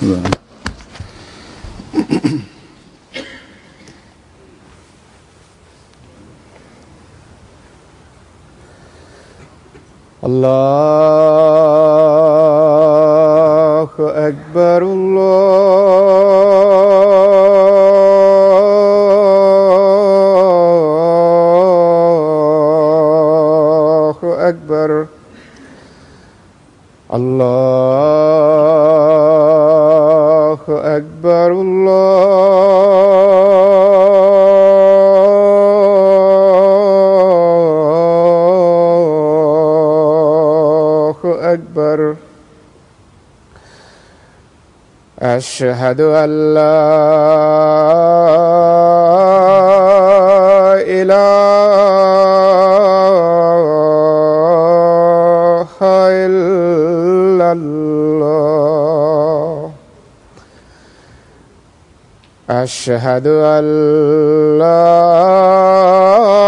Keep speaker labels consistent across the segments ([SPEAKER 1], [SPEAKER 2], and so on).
[SPEAKER 1] الله الله أكبر الله أكبر الله أكبر الله أكبر أشهد أن لا إله إلا الله أشهد أن لا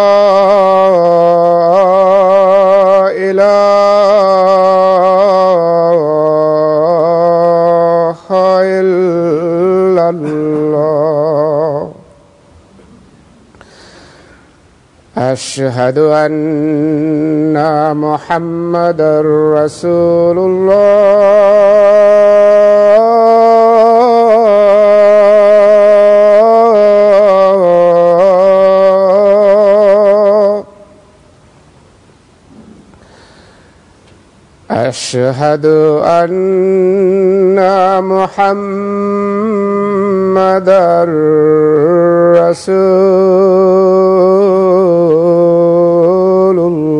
[SPEAKER 1] إله إلا الله أشهد أن محمدا رسول الله أشهد أن محمدا رسول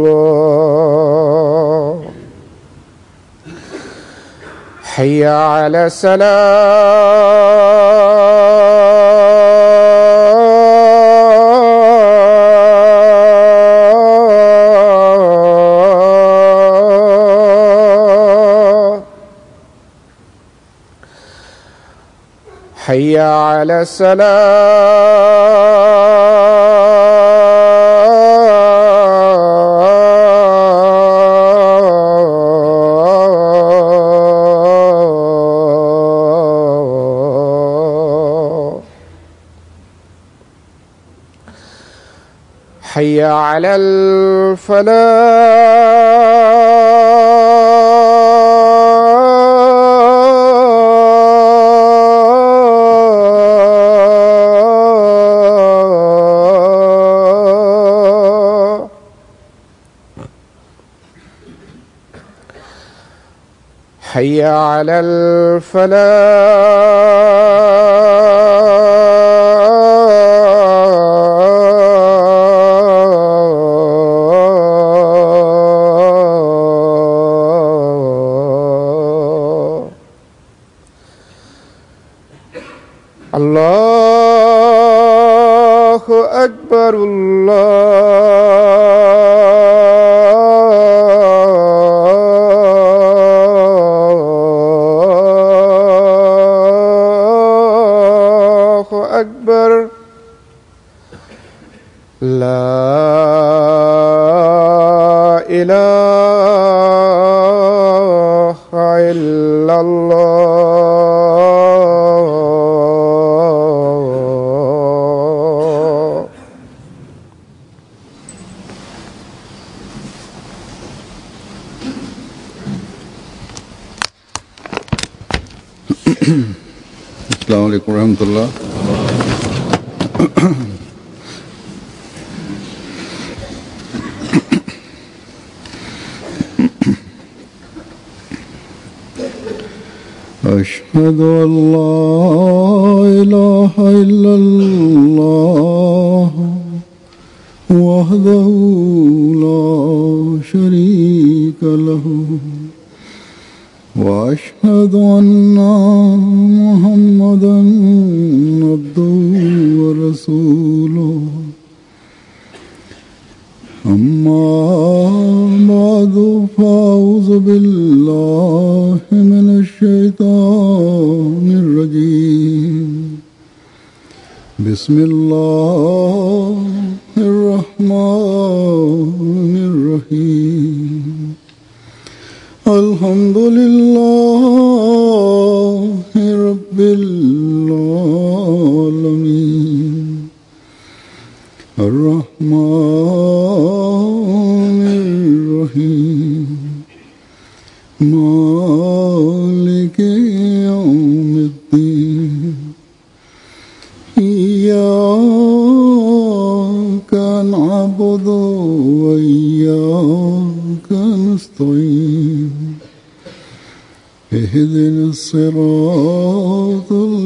[SPEAKER 1] الله حي على السلام حي على السلام حي على الفلاح حي على الفلاح الله أكبر الله أكبر لا إله إلا الله
[SPEAKER 2] السلام عليكم ورحمة الله أشهد أن لا إله إلا الله وحده لا شريك له واشهد ان محمدا عبده ورسوله اما بعد فاعوذ بالله من الشيطان الرجيم بسم الله الرحمن الرحيم الحمد لله رب العالمين الرحمن الرحيم مالك يوم الدين إياك نعبد وإياك نستعين اهدنا الصراط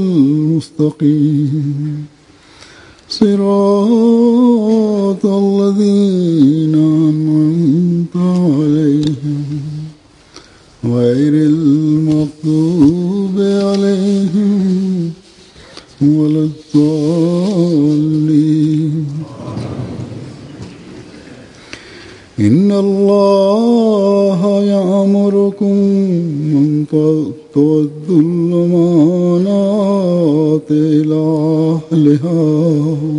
[SPEAKER 2] المستقيم صراط الذين أنعمت عليهم غير المغضوب عليهم ولا الضالين إن الله يأمركم أن تؤدوا الأمانات إلى أهلها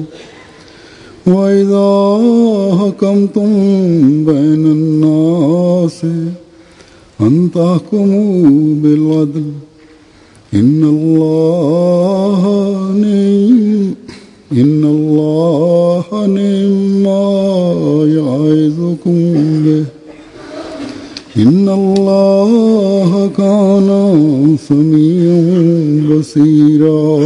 [SPEAKER 2] وإذا حكمتم بين الناس أن تحكموا بالعدل إن الله نعم إن الله نعم ما يعظكم به إن الله كان سميعا بصيرا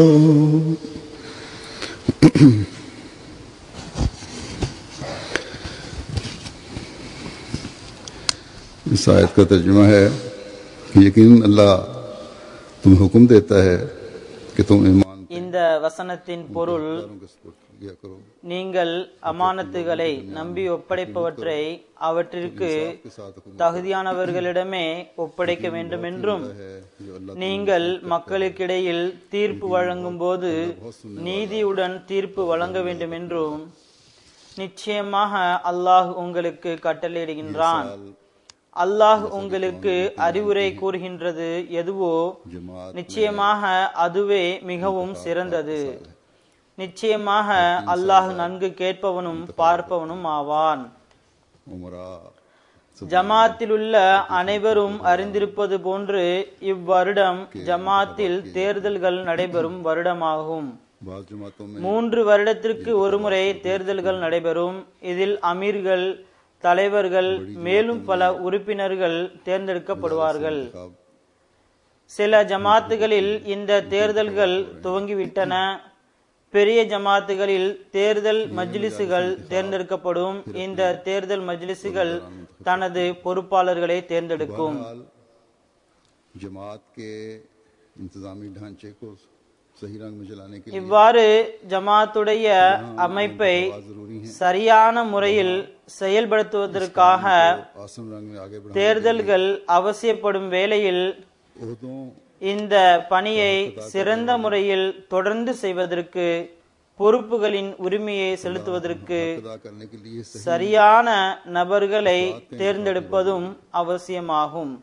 [SPEAKER 2] इस आयत का तर्जुमा है कि यकीन अल्लाह तुम्हें हुक्म देता है कि तुम ईमान
[SPEAKER 3] இந்த வசனத்தின் பொருள்
[SPEAKER 2] के सपुर्द किया करो
[SPEAKER 3] நீங்கள் அமானத்துகளை நம்பி ஒப்படைப்பவற்றை அவற்றிற்கு
[SPEAKER 2] के साथ हुक्म
[SPEAKER 3] தகுதியானவர்களிடமே ஒப்படைக்க வேண்டும் என்றும்
[SPEAKER 2] है जो अल्लाह
[SPEAKER 3] நீங்கள் மக்களுக்கிடையில் தீர்ப்பு வழங்கும் போது நீதியுடன் தீர்ப்பு வழங்க வேண்டும் என்றும் நிச்சயமாக அல்லாஹ் உங்களுக்கு கட்டளையிடுகின்றான் அல்லாஹ் உங்களுக்கு அறிவுரை கூறுகின்றது எதுவோ
[SPEAKER 2] जमात
[SPEAKER 3] நிச்சயமாக அதுவே மிகவும் சிறந்தது நிச்சயமாக அல்லாஹ் நன்கு கேட்பவனும் பார்ப்பவனும் ஆவான்
[SPEAKER 2] उमरा
[SPEAKER 3] ஜமாத்திலுள்ள அனைவரும் அறிந்திருப்பது போன்று இவ்வருடம் ஜமாத்தில் தேர்தல்கள் நடைபெறும் வருடமாகும்
[SPEAKER 2] बाद जमातों में
[SPEAKER 3] மூன்று வருடத்திற்கு ஒருமுறை தேர்தல்கள் நடைபெறும் இதில் அமீர்கள் தலைவர்கள் மேலும் பல உறுப்பினர்கள் தேர்ந்தெடுக்கப்படுவார்கள்
[SPEAKER 2] इंतखाब
[SPEAKER 3] சில ஜமாத்துகளில் இந்த தேர்தல்கள் துவங்கிவிட்டன பெரிய ஜமாத்துகளில் தேர்தல் மஜ்லிசுகள் தேர்ந்தெடுக்கப்படும் இந்த தேர்தல் மஜ்லிசுகள் தனது பொறுப்பாளர்களை தேர்ந்தெடுக்கும்
[SPEAKER 2] बहरहाल जमात के इंतजामी ढांचे को सही रंग में चलाने के लिए
[SPEAKER 3] இவ்வாறு ஜமாத்துடைய அமைப்பை
[SPEAKER 2] जरूरी है
[SPEAKER 3] சரியான முறையில் செயல்படுத்துவதற்காக
[SPEAKER 2] आसम रंग में आगे बढ़ाने
[SPEAKER 3] தேர்தல்கள் அவசியப்படும் வேளையில்
[SPEAKER 2] ओहदों
[SPEAKER 3] இந்த பணியை சிறந்த முறையில் தொடர்ந்து செய்வதற்கு பொறுப்புகளின் உரிமையை செலுத்துவதற்கு
[SPEAKER 2] अदा करने के लिए सही
[SPEAKER 3] சரியான நபர்களை தேர்ந்தெடுப்பதும் அவசியமாகும்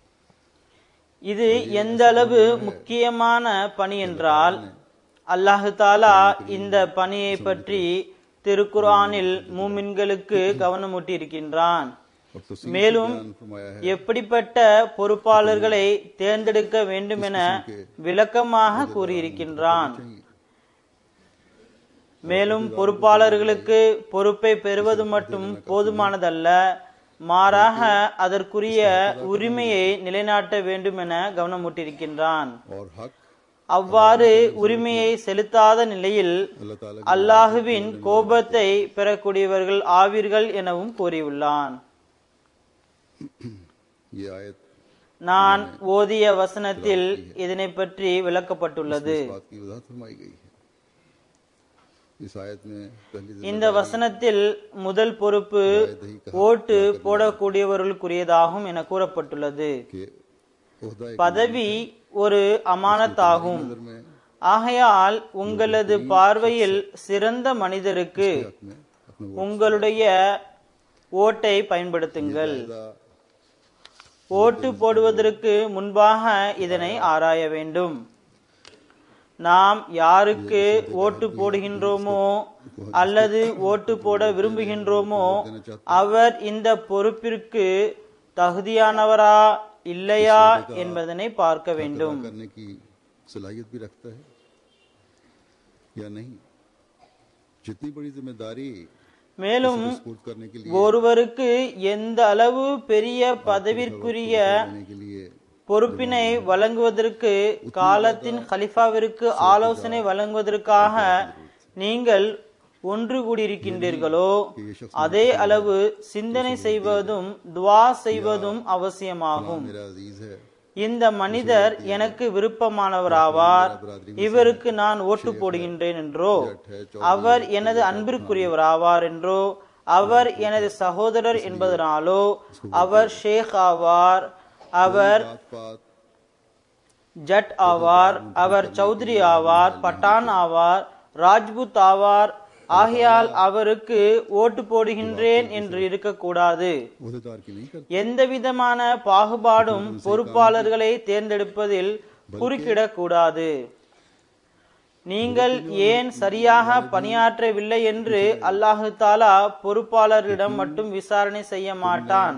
[SPEAKER 3] இது எந்த அளவு முக்கியமான பணி என்றால் அல்லாஹு தாலா இந்த பணியை பற்றி திருக்குர்ஆனில் மூமின்களுக்கு கவனமூட்டி இருக்கின்றான்
[SPEAKER 2] और तफसील
[SPEAKER 3] மேலும்
[SPEAKER 2] बयान फरमाया है
[SPEAKER 3] எப்படிப்பட்ட பொறுப்பாளர்களை தேர்ந்தெடுக்க வேண்டும் என விளக்கமாக கூறியிருக்கின்றான் மேலும் பொறுப்பாளர்களுக்கு பொறுப்பை பெறுவது மட்டும் போதுமானதல்ல மாறாக அதற்குரிய உரிமையை நிலைநாட்ட வேண்டும் என கவனமூட்டியிருக்கின்றான்
[SPEAKER 2] और हक
[SPEAKER 3] அவ்வாறு உரிமையை செலுத்தாத நிலையில்
[SPEAKER 2] अल्लाह ताला
[SPEAKER 3] அல்லாஹுவின் கோபத்தை பெறக்கூடியவர்கள் ஆவீர்கள் எனவும் கூறியுள்ளான்
[SPEAKER 2] की ये आयत
[SPEAKER 3] நான் ஓதிய வசனத்தில் இதனை பற்றி விளக்கப்பட்டுள்ளது
[SPEAKER 2] इस बात की वजाहत फरमाई गई है इस आयत में पहली
[SPEAKER 3] இந்த வசனத்தில் முதல் பொறுப்பு ஓட்டு போடக்கூடியவர்களுக்குரியதாகும் என கூறப்பட்டுள்ளது
[SPEAKER 2] के ओहदा एक
[SPEAKER 3] பதவி ஒரு அமானத்தாகும்
[SPEAKER 2] नजर में
[SPEAKER 3] ஆகையால் உங்களது பார்வையில் சிறந்த மனிதருக்கு
[SPEAKER 2] हक में अपने
[SPEAKER 3] உங்களுடைய ஓட்டை பயன்படுத்துங்கள்
[SPEAKER 2] वादा
[SPEAKER 3] ஓட்டு போடுவதற்கு முன்பாக இதனை ஆராய வேண்டும் நாம் யாருக்கு ஓட்டு போடுகின்றோமோ அல்லது ஓட்டு போட விரும்புகின்றோமோ அவர் இந்த பொறுப்பிற்கு தகுதியானவரா இல்லையா என்பதனை பார்க்க வேண்டும்
[SPEAKER 2] करने की सलाहियत भी रखता है या नहीं जितनी बड़ी जिम्मेदारी
[SPEAKER 3] மேலும்
[SPEAKER 2] स्पूर्द करने के लिए
[SPEAKER 3] ஒருவருக்கு எந்த அளவு பெரிய பதவிற்குரிய
[SPEAKER 2] देने के लिए
[SPEAKER 3] பொறுப்பினை வழங்குவதற்கு காலத்தின் கலிஃபாவிற்கு ஆலோசனை வழங்குவதற்காக நீங்கள் ஒன்று கூடியிருக்கின்றீர்களோ அதே அளவு சிந்தனை செய்வதும் துவா செய்வதும் அவசியமாகும்
[SPEAKER 2] मेरा अजीज है
[SPEAKER 3] இந்த மனிதர் எனக்கு விருப்பமானவராவார் இவருக்கு நான் ஓட்டு போடுகின்றேன் என்றோ அவர் எனது அன்பிற்குரியவராவார் என்றோ அவர் எனது சகோதரர் என்பதனாலோ அவர் ஷேக் ஆவார் அவர்
[SPEAKER 2] बात बात
[SPEAKER 3] ஜட் ஆவார் அவர் சௌத்ரி ஆவார் பட்டான் ஆவார் ராஜ்புத் ஆவார் ஆகையால் அவருக்கு ஓட்டு போடுகின்றேன் என்று இருக்கக்கூடாது
[SPEAKER 2] उहदेदार की नहीं करता
[SPEAKER 3] எந்த விதமான பாகுபாடும் பொறுப்பாளர்களை தேர்ந்தெடுப்பதில் குறுக்கிடக்கூடாது நீங்கள் ஏன் சரியாக பணியாற்றவில்லை என்று அல்லாஹு தாலா பொறுப்பாளரிடம் மட்டும் விசாரணை செய்ய மாட்டான்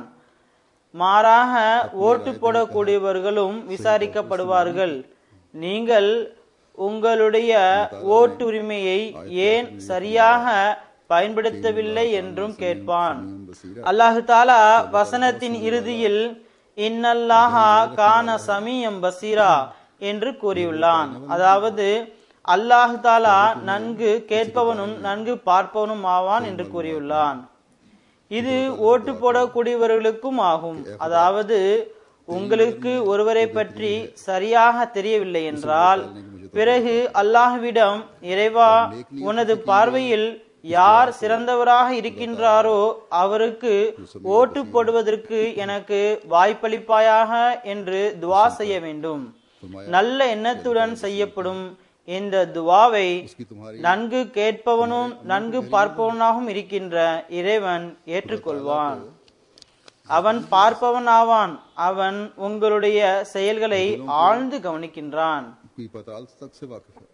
[SPEAKER 3] மாறாக ஓட்டு போடக்கூடியவர்களும் விசாரிக்கப்படுவார்கள் நீங்கள் உங்களுடைய ஓட்டு உரிமையை ஏன் சரியாக பயன்படுத்தவில்லை என்றும் கேட்பான்
[SPEAKER 2] बसीरा
[SPEAKER 3] அல்லாஹு தாலா வசனத்தின் இறுதியில் இன்னல்லாஹா கான சமீயம் பசீரா என்று கூறியுள்ளான் அதாவது அல்லாஹு தாலா நன்கு கேட்பவனும் நன்கு பார்ப்பவனும் ஆவான் என்று கூறியுள்ளான் இது ஓட்டு போடக்கூடியவர்களுக்கும் ஆகும் அதாவது உங்களுக்கு ஒருவரை பற்றி சரியாக தெரியவில்லை என்றால் பிறகு அல்லாஹ்விடம் இறைவா உனது பார்வையில் யார் சிறந்தவராக இருக்கின்றாரோ அவருக்கு ஓட்டு போடுவதற்கு எனக்கு வாய்ப்பளிப்பாயாக என்று துவா செய்ய வேண்டும் நல்ல எண்ணத்துடன் செய்யப்படும் இந்த துவாவை
[SPEAKER 2] उसकी तुम्हारी
[SPEAKER 3] நன்கு கேட்பவனும் நன்கு பார்ப்பவனாகவும் இருக்கின்ற இறைவன் ஏற்றுக்கொள்வான் அவன் பார்ப்பவன் ஆவான் அவன் உங்களுடைய செயல்களை ஆழ்ந்து கவனிக்கின்றான்
[SPEAKER 2] की पताल तक से वाकिफ है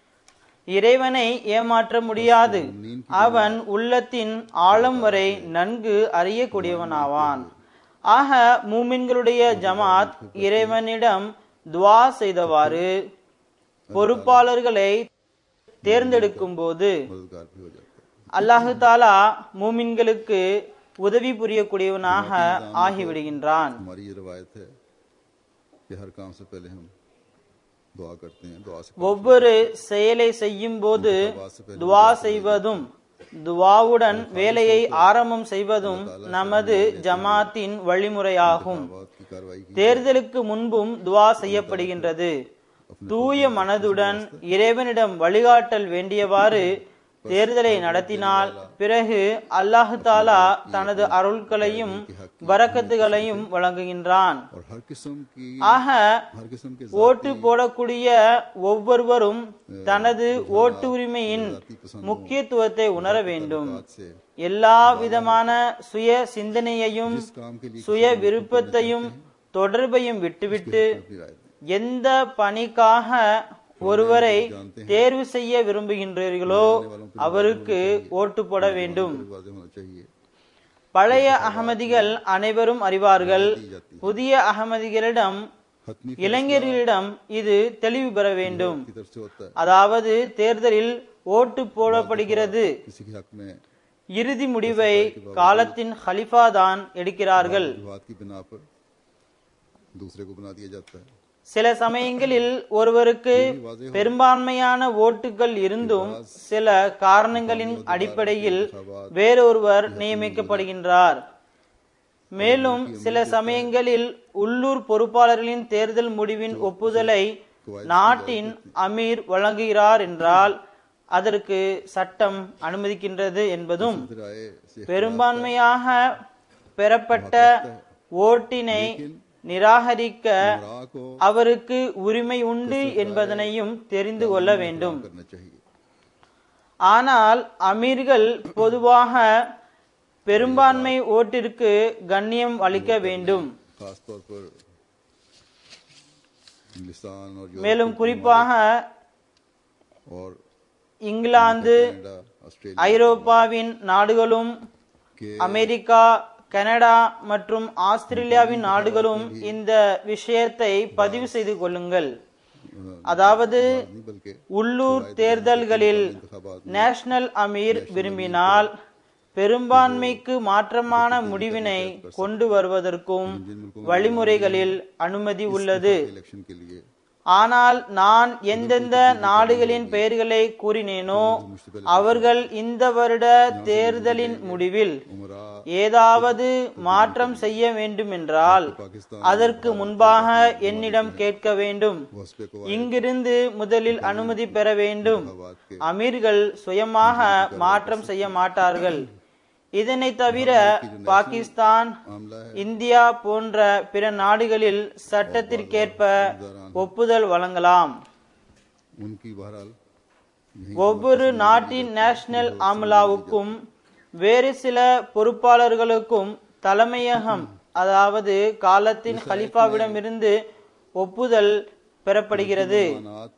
[SPEAKER 3] இறைவனை ஏமாற்ற முடியாது அவன் உள்ளத்தின் ஆழம் வரை நன்கு அறியக்கூடியவனாவான் ஆக மூமின்களுடைய ஜமாத் இறைவனிடம் துவா செய்தவாறு பொறுப்பாளர்களை தேர்ந்தெடுக்கும் போது
[SPEAKER 2] मददगार भी हो जाता है
[SPEAKER 3] அல்லாஹு தாலா மூமின்களுக்கு உதவி புரியக்கூடியவனாக ஆகிவிடுகின்றான்
[SPEAKER 2] हमारी ये रवायत है कि हर काम से पहले हम दुआ करते हैं दुआ से
[SPEAKER 3] ஒவ்வொரு செயலை செய்யும் போது துவா செய்வதும் துவாவுடன் வேலையை ஆரம்பம் செய்வதும் நமது ஜமாத்தின் வழிமுறையாகும்
[SPEAKER 2] बात की कार्रवाई की
[SPEAKER 3] தேர்தலுக்கு முன்பும் துவா செய்யப்படுகின்றது தூய மனதுடன் இறைவனிடம் வழிகாட்டல் வேண்டியவாறு தேர்தலை நடத்தினால் பிறகு அல்லாஹு தாலா தனது அருள்களையும் வரக்கத்துகளையும் வழங்குகின்றான்
[SPEAKER 2] और हर किस्म की
[SPEAKER 3] ஆக
[SPEAKER 2] हर किस्म के
[SPEAKER 3] ஓட்டு போடக்கூடிய ஒவ்வொருவரும் தனது ஓட்டு உரிமையின் முக்கியத்துவத்தை உணர வேண்டும்
[SPEAKER 2] बात से
[SPEAKER 3] எல்லா விதமான சுய சிந்தனையையும்
[SPEAKER 2] इस काम के लिए
[SPEAKER 3] சுய விருப்பத்தையும் தொடர்பையும் விட்டுவிட்டு
[SPEAKER 2] अपनी राय दें
[SPEAKER 3] எந்த பணிக்காக ஒருவரை தேர்வு செய்ய விரும்புகின்றீர்களோ அவருக்கு ஓட்டு போட வேண்டும்
[SPEAKER 2] वादे होना चाहिए
[SPEAKER 3] பழைய அகமதிகள் அனைவரும் அறிவார்கள் புதிய அகமதிகளிடம்
[SPEAKER 2] हतमी
[SPEAKER 3] இளைஞர்களிடம் இது தெளிவு பெற வேண்டும்
[SPEAKER 2] की तरफ से होता है
[SPEAKER 3] அதாவது தேர்தலில் ஓட்டு போடப்படுகிறது
[SPEAKER 2] किसी के हक में
[SPEAKER 3] இறுதி முடிவை காலத்தின் ஹலிஃபா தான் எடுக்கிறார்கள்
[SPEAKER 2] विवाद की बिना पर दूसरे को बना दिया जाता है
[SPEAKER 3] சில சமயங்களில் ஒருவருக்கு பெரும்பான்மையான ஓட்டுகள் இருந்தும் சில காரணங்களின் அடிப்படையில் வேறொருவர் நியமிக்கப்படுகின்றார் மேலும் சில சமயங்களில் உள்ளூர் பொறுப்பாளர்களின் தேர்தல் முடிவின் ஒப்புதலை நாட்டின் அமீர் வழங்குகிறார் என்றால் அதற்கு சட்டம் அனுமதிக்கின்றது என்பதும்
[SPEAKER 2] फिर आए से
[SPEAKER 3] பெரும்பான்மையாக பெறப்பட்ட ஓட்டினை நிராகரிக்க
[SPEAKER 2] राह को
[SPEAKER 3] அவருக்கு உரிமை உண்டு என்பதனையும் தெரிந்து கொள்ள வேண்டும்
[SPEAKER 2] करना चाहिए
[SPEAKER 3] ஆனால் அமீர்கள் பொதுவாக பெரும்பான்மை ஓட்டிற்கு கண்ணியம் அளிக்க வேண்டும்
[SPEAKER 2] खास तौर पर इंग्लिस्तान और यूरोप
[SPEAKER 3] மேலும் குறிப்பாக
[SPEAKER 2] और
[SPEAKER 3] இங்கிலாந்து
[SPEAKER 2] कनाडा ऑस्ट्रेलिया
[SPEAKER 3] ஐரோப்பாவின் நாடுகளும்
[SPEAKER 2] के
[SPEAKER 3] அமெரிக்கா கனடா மற்றும் ஆஸ்திரேலியாவின் நாடுகளும் இந்த விஷயத்தை பதிவு செய்து கொள்ளுங்கள் அதாவது
[SPEAKER 2] नहीं बल्कि
[SPEAKER 3] உள்ளூர் தேர்தல்களில் நேஷனல் அமீர் விரும்பினால் பெரும்பான்மைக்கு மாற்றமான முடிவினை கொண்டு வருவதற்கும் வழிமுறைகளில் அனுமதி உள்ளது
[SPEAKER 2] इलेक्शन के लिए
[SPEAKER 3] ஆனால் நான் எந்தெந்த நாடுகளின் பெயர்களை கூறினேனோ அவர்கள் இந்த வருட தேர்தலின் முடிவில்
[SPEAKER 2] उमरा
[SPEAKER 3] ஏதாவது மாற்றம் செய்ய வேண்டுமென்றால் அதற்கு முன்பாக என்னிடம் கேட்க வேண்டும்
[SPEAKER 2] वसपे को
[SPEAKER 3] இங்கிருந்து முதலில் அனுமதி பெற வேண்டும் அமீர்கள் சுயமாக மாற்றம் செய்ய மாட்டார்கள் இதனை தவிர பாகிஸ்தான்
[SPEAKER 2] मामला है
[SPEAKER 3] இந்தியா போன்ற பிற நாடுகளில் சட்டத்திற்கேற்ப ஒப்புதல் வழங்கலாம்
[SPEAKER 2] उनकी बहरहाल
[SPEAKER 3] ஒவ்வொரு நாட்டின் நேஷனல் ஆம்லாவுக்கும் வேறு சில பொறுப்பாளர்களுக்கும் தலைமையகம் அதாவது காலத்தின் கலிஃபாவிடமிருந்து ஒப்புதல் பெறப்படுகிறது
[SPEAKER 2] अमानात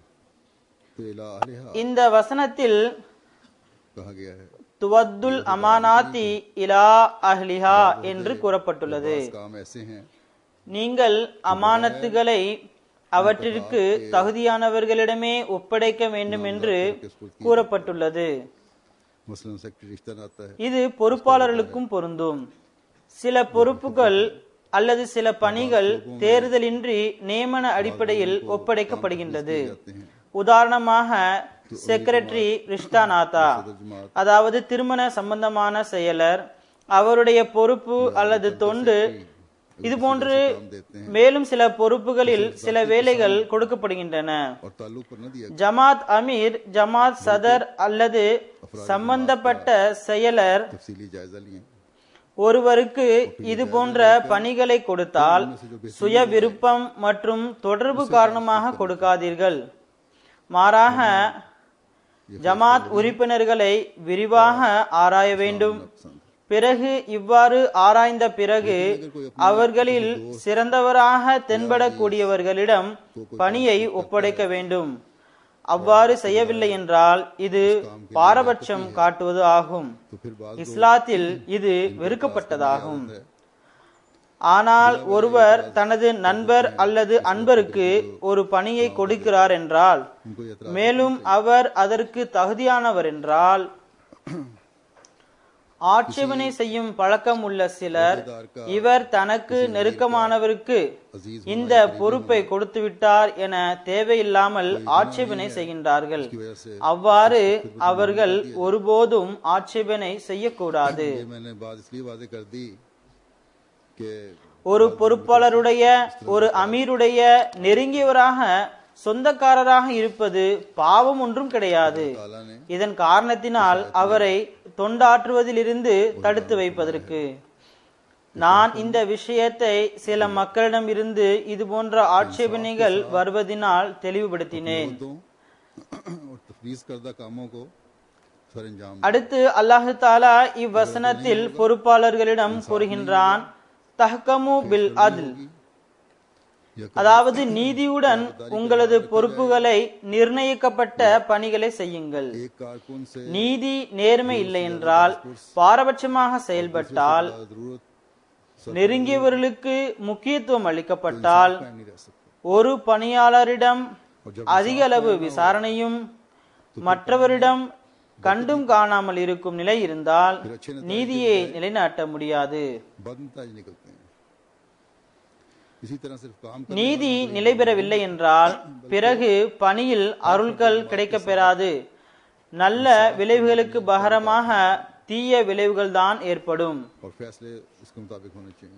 [SPEAKER 2] तो इला अहलिहा
[SPEAKER 3] இந்த வசனத்தில்
[SPEAKER 2] कहा गया है
[SPEAKER 3] துவத்துல் அமானாத்தி இலா அஹ்லிஹா என்று கூறப்பட்டுள்ளது
[SPEAKER 2] काम ऐसे हैं
[SPEAKER 3] நீங்கள் அமானத்துகளை அவற்றிற்கு தகுதியானவர்களிடமே ஒப்படைக்க வேண்டும் என்று கூறப்பட்டுள்ளது
[SPEAKER 2] मसलन सेक्रेटरी रिश्ता आता है
[SPEAKER 3] இது பொறுப்பாளர்களுக்கும் பொருந்தும் சில பொறுப்புகள் அல்லது சில பணிகள் தேர்தலின்றி நியமன அடிப்படையில் ஒப்படைக்கப்படுகின்றது உதாரணமாக செக்ரட்டரி ரிஷ்தாநாதா அதாவது திருமண சம்பந்தமான செயலர் அவருடைய பொறுப்பு அல்லது தொண்டு இது போன்று மேலும் சில பொறுப்புகளில் சில வேலைகள் கொடுக்கப்படுகின்றன
[SPEAKER 2] और ताल्लुक पर न दिया
[SPEAKER 3] ஜமாத் அமீர் ஜமாத் சதர் அல்லது சம்பந்தப்பட்ட செயலர்
[SPEAKER 2] तफसीली जायजा लिए
[SPEAKER 3] ஒருவருக்கு இது போன்ற பணிகளை கொடுத்தால் சுய விருப்பம் மற்றும் தொடர்பு காரணமாக கொடுக்காதீர்கள் மாறாக ஜமாத் உறுப்பினர்களை விரிவாக ஆராய வேண்டும் பிறகு இவ்வாறு ஆராய்ந்த பிறகு அவர்களில் சிறந்தவராக தென்படக்கூடியவர்களிடம் பணியை ஒப்படைக்க வேண்டும் அவ்வாறு செய்யவில்லை என்றால் இது பாரபட்சம் காட்டுவது ஆகும்
[SPEAKER 2] तो फिर बाद
[SPEAKER 3] இஸ்லாத்தில் இது வெறுக்கப்பட்டதாகும் ஆனால் ஒருவர் தனது நண்பர் அல்லது அன்பருக்கு ஒரு பணியை கொடுக்கிறார் என்றால்
[SPEAKER 2] उनको ये
[SPEAKER 3] மேலும் அவர் அதற்கு தகுதியானவர் என்றால் ஆட்சேபனை செய்யும் பழக்கம் உள்ள சிலர் இவர் தனக்கு நெருக்கமானவருக்கு இந்த பொறுப்பை கொடுத்து விட்டார் என தேவையில்லாமல் ஆட்சேபனை செய்கின்றார்கள்
[SPEAKER 2] वजह से
[SPEAKER 3] அவ்வாறு அவர்கள் ஒருபோதும் ஆட்சேபனை செய்யக்கூடாது
[SPEAKER 2] ये मैंने बात इसलिए वादे कर दी कि
[SPEAKER 3] ஒரு பொறுப்பாளருடைய ஒரு அமீருடைய நெருங்கியவராக சொந்தக்காரராக இருப்பது பாவம் ஒன்றும் கிடையாது
[SPEAKER 2] ताला ने
[SPEAKER 3] இதன் காரணத்தினால் அவரை தொண்டாற்றுவதிலிருந்து தடுத்து வைப்பதற்கு நான் இந்த விஷயத்தை சில மக்களிடம் இருந்து இது போன்ற ஆட்சேபனைகள் வருவதினால் தெளிவுபடுத்தினேன்
[SPEAKER 2] मुद्दों और तफरीज करदा कामों को सर अंजाम
[SPEAKER 3] அடுத்து அல்லாஹு தாலா இவ்வசனத்தில் பொறுப்பாளர்களிடம் கூறுகின்றான் தஹ்கமு பில் அத்ல் அதாவது நீதியுடன் உங்களது பொறுப்புகளை நிர்ணயிக்கப்பட்ட பணிகளை செய்யுங்கள்
[SPEAKER 2] एक कारकुन से
[SPEAKER 3] நீதி நேர்மை இல்லை என்றால் பாரபட்சமாக செயல்பட்டால்
[SPEAKER 2] जरूरत
[SPEAKER 3] நெருங்கியவர்களுக்கு முக்கியத்துவம் அளிக்கப்பட்டால்
[SPEAKER 2] नहीं रह सकता
[SPEAKER 3] ஒரு பணியாளரிடம் அதிக அளவு விசாரணையும் மற்றவரிடம் கண்டும் காணாமல் இருக்கும் நிலை இருந்தால் நீதியை நிலைநாட்ட முடியாது
[SPEAKER 2] बदनताज निकलते हैं इसी तरह सिर्फ काम कर
[SPEAKER 3] நீதி நிலை பெறவில்லை என்றால் பிறகு பணியில் அருள்கள் கிடைக்கப் பெறாது நல்ல விளைவுகளுக்கு பகரமாக தீய விளைவுகள் தான் ஏற்படும்
[SPEAKER 2] और फैसले इसके मुताबिक होने चाहिए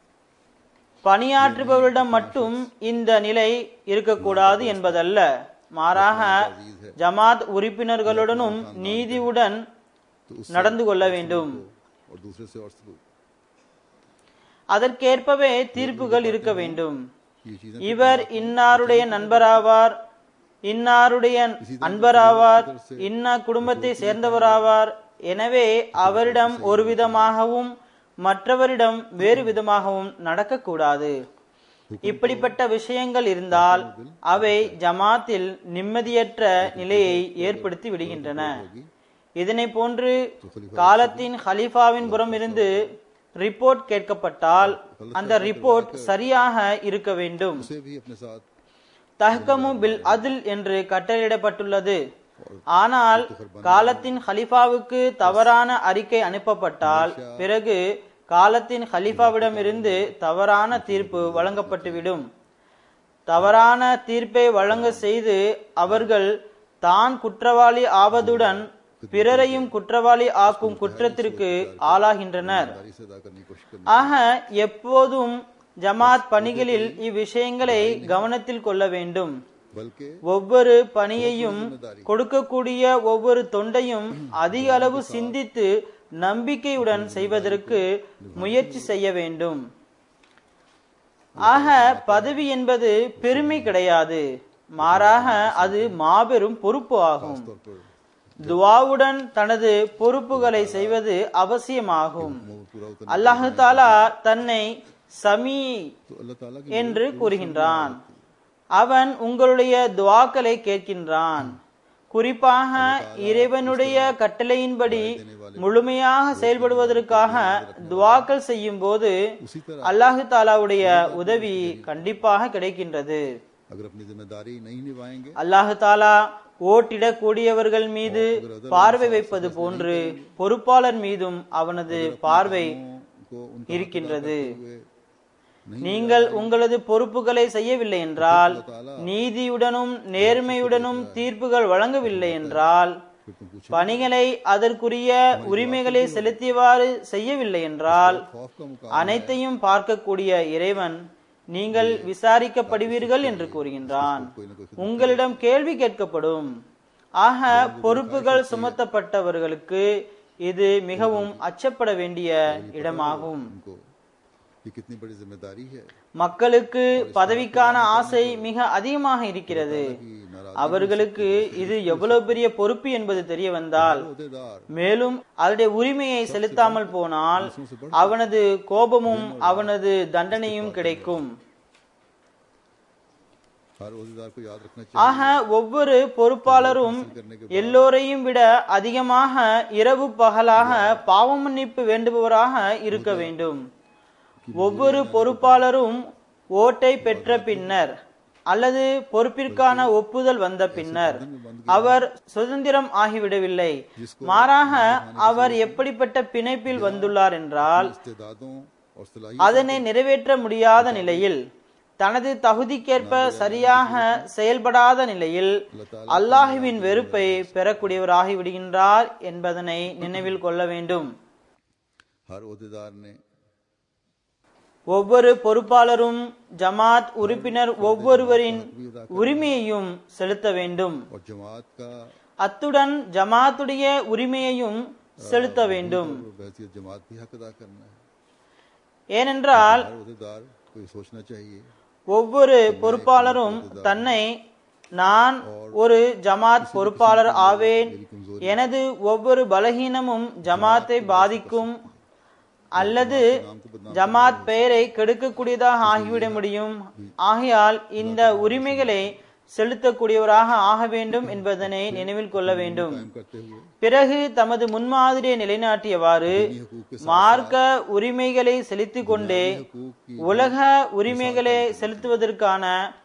[SPEAKER 3] பணியாற்றுபவரிடம் மட்டும் இந்த நிலை இருக்கக்கூடாது என்பதல்ல மாறாக ஜமாத் உறுப்பினர்களுடனும் நீதியுடன்
[SPEAKER 2] तो उस
[SPEAKER 3] நடந்து கொள்ள வேண்டும்
[SPEAKER 2] और दूसरे से और सलूक
[SPEAKER 3] அதற்கேற்பவே தீர்ப்புகள் இருக்க வேண்டும்
[SPEAKER 2] ये चीजें
[SPEAKER 3] இவர் இன்னாருடைய நண்பராவார் இன்னாருடைய அன்பராவார் இன்னா குடும்பத்தை சேர்ந்தவராவார் எனவே அவரிடம் ஒரு விதமாகவும் மற்றவரிடம் வேறு விதமாகவும் நடக்கக்கூடாது இப்படிப்பட்ட விஷயங்கள் இருந்தால் அவை ஜமாத்தில் நிம்மதியற்ற நிலையை ஏற்படுத்தி விடுகின்றன இதனை போன்று காலத்தின் ஹலீஃபாவின் புறம் இருந்து ரிப்போர்ட் கேட்கப்பட்டால் அந்த ரிப்போர்ட் சரியாக இருக்க வேண்டும்
[SPEAKER 2] उसे भी अपने साथ
[SPEAKER 3] தஹ்கமு பில் அதில் என்று கட்டளையிடப்பட்டுள்ளது ஆனால் காலத்தின் ஹலிஃபாவுக்கு தவறான அறிக்கை அனுப்பப்பட்டால் பிறகு காலத்தின் ஹலிஃபாவிடமிருந்து தவறான தீர்ப்பு வழங்கப்பட்டுவிடும் தவறான தீர்ப்பை வழங்க செய்து அவர்கள் தான் குற்றவாளி ஆவதுடன் பிறரையும் குற்றவாளி ஆக்கும் குற்றத்திற்கு ஆளாகின்றனர்
[SPEAKER 2] ईमानदारी से अदा करने की कोशिश करनी
[SPEAKER 3] ஆக எப்போதும் ஜமாத் பணிகளில் இவ்விஷயங்களை கவனத்தில் கொள்ள வேண்டும்
[SPEAKER 2] बल्कि
[SPEAKER 3] ஒவ்வொரு பணியையும் கொடுக்கக்கூடிய ஒவ்வொரு தொண்டையும் அதிக அளவு சிந்தித்து நம்பிக்கையுடன் செய்வதற்கு முயற்சி செய்ய வேண்டும் ஆக பதவி என்பது பெருமை கிடையாது மாறாக அது மாபெரும் பொறுப்பு ஆகும்
[SPEAKER 2] तौर पर
[SPEAKER 3] துவாவுடன் தனது பொறுப்புகளை செய்வது அவசியமாகும்
[SPEAKER 2] वो पूरा उतर
[SPEAKER 3] அல்லாஹு தாலா தன்னை சமீ
[SPEAKER 2] तो अल्लाह ताला की
[SPEAKER 3] என்று கூறுகின்றான் அவன் உங்களுடைய துவாக்களை கேட்கின்றான் குறிப்பாக இறைவனுடைய கட்டளையின்படி முழுமையாக செயல்படுவதற்காக துவாக்கள் செய்யும் போது
[SPEAKER 2] उसी तरह
[SPEAKER 3] அல்லாஹு தாலாவுடைய உதவி கண்டிப்பாக கிடைக்கின்றது
[SPEAKER 2] अगर अपनी जिम्मेदारी नहीं निभाएंगे
[SPEAKER 3] அல்லாஹு தாலா ஓட்டிடக்கூடியவர்கள் மீது பார்வை வைப்பது போன்று பொறுப்பாளர் மீதும் அவனது பார்வை
[SPEAKER 2] को उनका
[SPEAKER 3] இருக்கின்றது
[SPEAKER 2] हुए नहीं
[SPEAKER 3] நீங்கள் உங்களது பொறுப்புகளை செய்யவில்லை என்றால் நீதியுடனும் நேர்மையுடனும் தீர்ப்புகள் வழங்கவில்லை என்றால்
[SPEAKER 2] फिर तुम पूछो
[SPEAKER 3] பணிகளை அதற்குரிய உரிமைகளை செலுத்தியவாறு செய்யவில்லை என்றால்
[SPEAKER 2] खौफ का मुकाम
[SPEAKER 3] அனைத்தையும் பார்க்கக்கூடிய இறைவன் நீங்கள் விசாரிக்கப்படுவீர்கள் என்று கூறுகின்றான் உங்களிடம் கேள்வி கேட்கப்படும் ஆக பொறுப்புகள் சுமத்தப்பட்டவர்களுக்கு இது மிகவும் அச்சப்பட வேண்டிய இடமாகும்
[SPEAKER 2] उनको ये कितनी बड़ी जिम्मेदारी है
[SPEAKER 3] மக்களுக்கு பதவிக்கான ஆசை மிக அதிகமாக இருக்கிறது
[SPEAKER 2] कि नाराज
[SPEAKER 3] அவர்களுக்கு இது எவ்வளவு பெரிய பொறுப்பு என்பது தெரிய வந்தால்
[SPEAKER 2] अहदेदार
[SPEAKER 3] மேலும் அதனுடைய உரிமையை செலுத்தாமல் போனால் அவனது கோபமும் அவனது தண்டனையும் கிடைக்கும்
[SPEAKER 2] हर अहदेदार को याद रखना चाहिए
[SPEAKER 3] ஆக ஒவ்வொரு பொறுப்பாளரும் எல்லோரையும் விட அதிகமாக இரவு பகலாக பாவ மன்னிப்பு வேண்டுபவராக இருக்க வேண்டும் ஒவ்வொரு பொறுப்பாளரும் ஓட்டை பெற்ற பின்னர் அல்லது பொறுப்பிற்கான ஒப்புதல் வந்த பின்னர் அவர் சுதந்திரம் ஆகிவிடவில்லை மாறாக அவர் எப்படிப்பட்ட பிணைப்பில் வந்துள்ளார் என்றால்
[SPEAKER 2] इस्तेदादों और सलाही
[SPEAKER 3] அதனை நிறைவேற்ற முடியாத நிலையில் தனது தகுதிக்கேற்ப சரியாக செயல்படாத நிலையில் அல்லாஹுவின் வெறுப்பை பெறக்கூடியவராகி விடுகின்றார் என்பதனை நினைவில் கொள்ள வேண்டும்
[SPEAKER 2] हर अहदेदार ने
[SPEAKER 3] ஒவ்வொரு பொறுப்பாளரும் ஜமாத் உறுப்பினர் ஒவ்வொருவரின் உரிமையையும் செலுத்த வேண்டும்
[SPEAKER 2] और जमात का
[SPEAKER 3] அத்துடன் ஜமாத்துடைய உரிமையையும் செலுத்த வேண்டும்
[SPEAKER 2] बहसीत जमात भी हक अदा करना है
[SPEAKER 3] ஏனென்றால்
[SPEAKER 2] हर अहदेदार को ये सोचना चाहिए
[SPEAKER 3] ஒவ்வொரு பொறுப்பாளரும் தன்னை நான் ஒரு ஜமாத் பொறுப்பாளர் ஆவேன் எனது ஒவ்வொரு பலகீனமும் ஜமாத்தை பாதிக்கும் அல்லது ஜமாத் பெயரை கெடுக்கக்கூடியதாக ஆகிவிட முடியும் ஆகையால் இந்த உரிமைகளை செலுத்தக்கூடியவராக ஆக வேண்டும் என்பதனை நினைவில் கொள்ள வேண்டும்
[SPEAKER 2] कायम करते हुए
[SPEAKER 3] பிறகு தமது முன்மாதிரியை நிலைநாட்டியவாறு மார்க்க உரிமைகளை செலுத்திக் கொண்டே உலக உரிமைகளை செலுத்துவதற்கான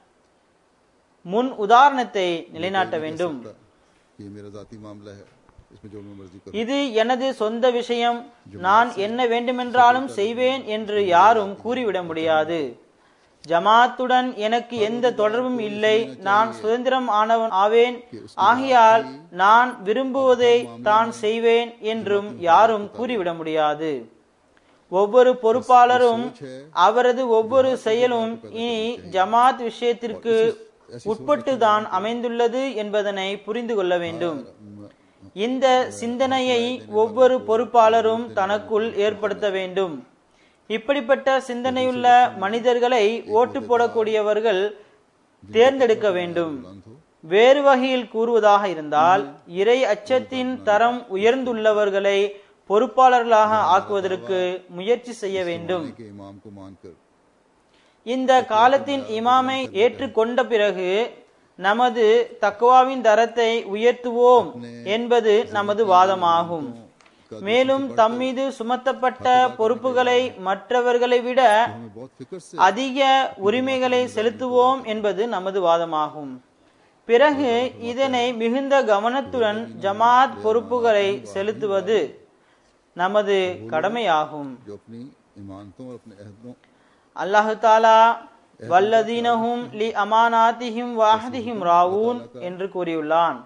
[SPEAKER 3] முன் உதாரணத்தை நிலைநாட்ட வேண்டும்
[SPEAKER 2] ये मेरा जाती मामला है इसमें जो मैं मर्जी करूं
[SPEAKER 3] இது எனது சொந்த விஷயம் நான் என்ன வேண்டுமென்றாலும் செய்வேன் என்று யாரும் கூறிவிட முடியாது ஜமாத்துடன் எனக்கு எந்த தொடர்பும் இல்லை நான் சுதந்திரம் ஆனவன் ஆவேன் ஆகையால் நான் விரும்புவதை தான் செய்வேன் என்றும் யாரும் கூறிவிட முடியாது ஒவ்வொரு பொறுப்பாளரும் அவரது ஒவ்வொரு செயலும் இனி ஜமாத் விஷயத்திற்கு உட்பட்டுதான் அமைந்துள்ளது என்பதனை புரிந்து கொள்ள வேண்டும் இந்த சிந்தனையை ஒவ்வொரு பொறுப்பாளரும் தனக்குள் ஏற்படுத்த வேண்டும் இப்படிப்பட்ட சிந்தனையுள்ள மனிதர்களை ஓட்டு போடக்கூடியவர்கள் தேர்ந்தெடுக்க வேண்டும் வேறு வகையில் கூறுவதாக இருந்தால் இறை அச்சத்தின் தரம் உயர்ந்துள்ளவர்களை பொறுப்பாளர்களாக ஆக்குவதற்கு முயற்சி செய்ய வேண்டும்
[SPEAKER 2] के इमाम को मानकर
[SPEAKER 3] இந்த காலத்தின் இமாமை ஏற்றுக்கொண்ட பிறகு நமது தக்குவாவின் தரத்தை உயர்த்துவோம் என்பது நமது வாதமாகும் மேலும் தம் மீது சுமத்தப்பட்ட பொறுப்புகளை மற்றவர்களை விட
[SPEAKER 2] हमें बहुत फिक्र से
[SPEAKER 3] அதிக உரிமைகளை செலுத்துவோம் என்பது நமது வாதமாகும் பிறகு இதனை மிகுந்த கவனத்துடன் ஜமாத் பொறுப்புகளை செலுத்துவது நமது கடமையாகும்
[SPEAKER 2] जो अपनी इमानतों और अपने अहदों
[SPEAKER 3] அல்லாஹு தாலா வல்லதீனஹும் லி அமானாத்திஹிம் வாஹதிஹிம் ராவூன் என்று கூறியுள்ளான்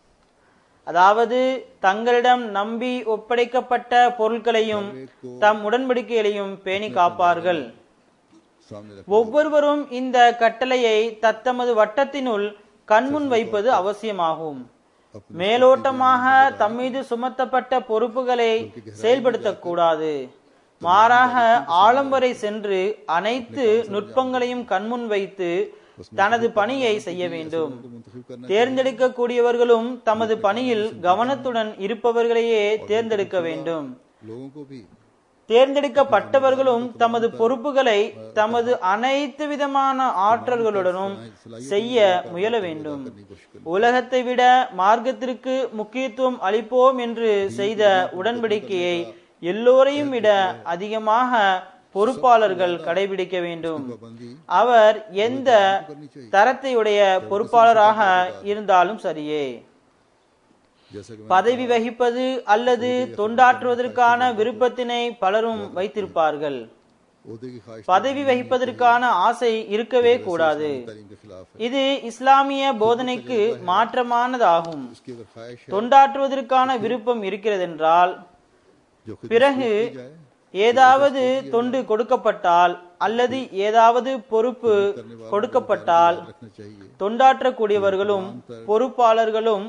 [SPEAKER 3] அதாவது தங்களிடம் நம்பி ஒப்படைக்கப்பட்ட பொருட்களையும் தம் உடன்படிக்கைகளையும் பேணி காப்பார்கள்
[SPEAKER 2] सामने रख
[SPEAKER 3] ஒவ்வொருவரும் இந்த கட்டளையை தத்தமது வட்டத்தினுள் கண்முன் வைப்பது அவசியமாகும் மேலோட்டமாக தம்மீது சுமத்தப்பட்ட பொறுப்புகளை செயல்படுத்தக்கூடாது மாறாக ஆழம் வரை சென்று அனைத்து நுட்பங்களையும் கண்முன் வைத்து தனது பணியை செய்ய வேண்டும்
[SPEAKER 2] मुंतखब करना
[SPEAKER 3] தேர்ந்தெடுக்கக்கூடியவர்களும் தமது பணியில் கவனத்துடன் இருப்பவர்களையே தேர்ந்தெடுக்க வேண்டும்
[SPEAKER 2] लोगों को भी
[SPEAKER 3] தேர்ந்தெடுக்கப்பட்டவர்களும் தமது பொறுப்புகளை தமது அனைத்து விதமான ஆற்றல்களுடனும் செய்ய முயல வேண்டும் உலகத்தை விட மார்க்கத்திற்கு முக்கியத்துவம் அளிப்போம் என்று செய்த உடன்படிக்கையை எல்லோரையும் விட அதிகமாக பொறுப்பாளர்கள் கடைபிடிக்க வேண்டும்
[SPEAKER 2] पाबंदी
[SPEAKER 3] அவர் எந்த தரத்தையுடைய பொறுப்பாளராக இருந்தாலும் சரியே
[SPEAKER 2] जैसा कि
[SPEAKER 3] பதவி வகிப்பது அல்லது தொண்டாற்றுவதற்கான விருப்பத்தினை பலரும் வைத்திருப்பார்கள்
[SPEAKER 2] ओहदे की ख्वाहिश
[SPEAKER 3] பதவி வகிப்பதற்கான ஆசை இருக்கவே கூடாது
[SPEAKER 2] तालीम के खिलाफ है
[SPEAKER 3] இது இஸ்லாமிய போதனைக்கு மாற்றமானதாகும்
[SPEAKER 2] उसकी अगर ख्वाहिश है
[SPEAKER 3] தொண்டாற்றுவதற்கான விருப்பம் இருக்கிறதென்றால்
[SPEAKER 2] जो खुद
[SPEAKER 3] பிறகு ஏதாவது தொண்டு கொடுக்கப்பட்டால் அல்லது ஏதாவது பொறுப்பு கொடுக்கப்பட்டால்
[SPEAKER 2] रखना चाहिए
[SPEAKER 3] தொண்டாற்றக்கூடியவர்களும் பொறுப்பாளர்களும்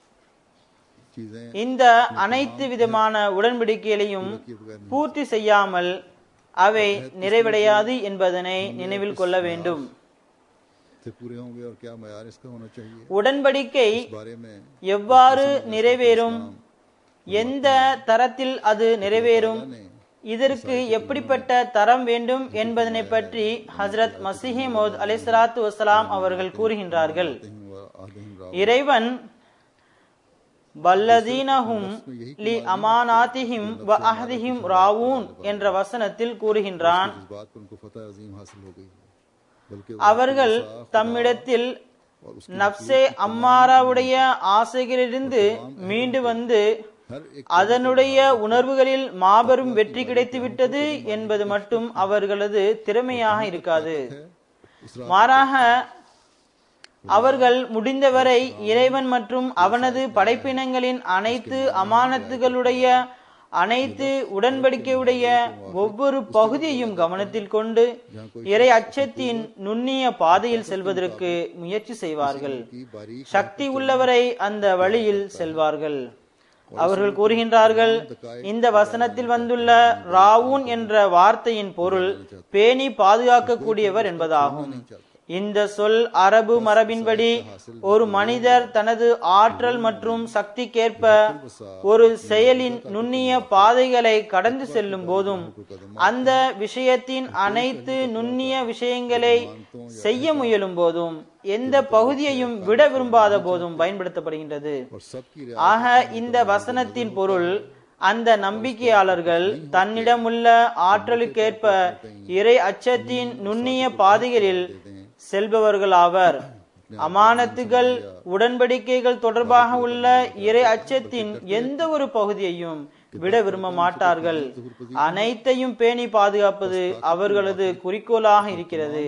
[SPEAKER 2] चीजें
[SPEAKER 3] இந்த அனைத்து விதமான உடன்படிக்கைகளையும் பூர்த்தி செய்யாமல் அவை நிறைவடையாது என்பதனை நினைவில் கொள்ள வேண்டும்
[SPEAKER 2] से पूरे होंगे और क्या मैार इसका होना चाहिए
[SPEAKER 3] உடன்படிக்கை
[SPEAKER 2] इस बारे में
[SPEAKER 3] எவ்வாறு நிறைவேறும் எந்த தரத்தில் அது நிறைவேறும் இதற்கு எப்படிப்பட்ட தரம் வேண்டும் என்பதனை பற்றி ஹஜரத் மசிஹி மோத் அலிஸ்லாத்து வசலாம் அவர்கள் கூறுகின்றார்கள்
[SPEAKER 2] आदिम राव
[SPEAKER 3] இறைவன் பல்லதீனஹும் லி அமானாத்திஹிம் வ அஹதிஹிம் ராவூன் என்ற வசனத்தில் கூறுகின்றான்
[SPEAKER 2] इस बात पर उनको फतह अजीम हासिल हो गई है बल्कि
[SPEAKER 3] அவர்கள் தம்மிடத்தில் நப்சே அம்மாராவுடைய ஆசைகளிலிருந்து மீண்டு வந்து
[SPEAKER 2] हर एक
[SPEAKER 3] அதனுடைய உணர்வுகளில் மாபெரும் வெற்றி கிடைத்துவிட்டது என்பது மட்டும் அவர்களது திறமையாக இருக்காது மாறாக அவர்கள் முடிந்தவரை இறைவன் மற்றும் அவனது படைப்பினங்களின் அனைத்து அமானத்துகளுடைய அனைத்து உடன்படிக்கையுடைய ஒவ்வொரு பகுதியையும் கவனத்தில் கொண்டு இறை அச்சத்தின் நுண்ணிய பாதையில் செல்வதற்கு முயற்சி செய்வார்கள்
[SPEAKER 2] की बारीक
[SPEAKER 3] சக்தி உள்ளவரை அந்த வழியில் செல்வார்கள் அவர்கள் கூறுகின்றார்கள் இந்த வசனத்தில் வந்துள்ள ராவூன் என்ற வார்த்தையின் பொருள் பேணி பாதுகாக்கக்கூடியவர் என்பதாகும் இந்த சொல் அரபு மரபின்படி ஒரு மனிதர் தனது ஆற்றல் மற்றும் சக்திக்கேற்ப ஒரு செயலின் நுண்ணிய பாதைகளை கடந்து செல்லும் போதும் அந்த விஷயத்தின் அனைத்து நுண்ணிய விஷயங்களை செய்ய முயலும் போதும் எந்த பகுதியையும் விட விரும்பாத போதும் பயன்படுத்தப்படுகின்றது
[SPEAKER 2] और सबकी
[SPEAKER 3] ஆக இந்த வசனத்தின் பொருள் அந்த நம்பிக்கையாளர்கள் தன்னிடமுள்ள ஆற்றலுக்கேற்ப இறை அச்சத்தின் நுண்ணிய பாதைகளில் செல்பவர்களாவர் அமானத்துகள் உடன்படிக்கைகள் தொடர்பாக உள்ள இறை அச்சத்தின் எந்த ஒரு பகுதியையும் விட விரும்ப மாட்டார்கள் அனைத்தையும் பேணி பாதுகாப்பது அவர்களது குறிக்கோளாக இருக்கிறது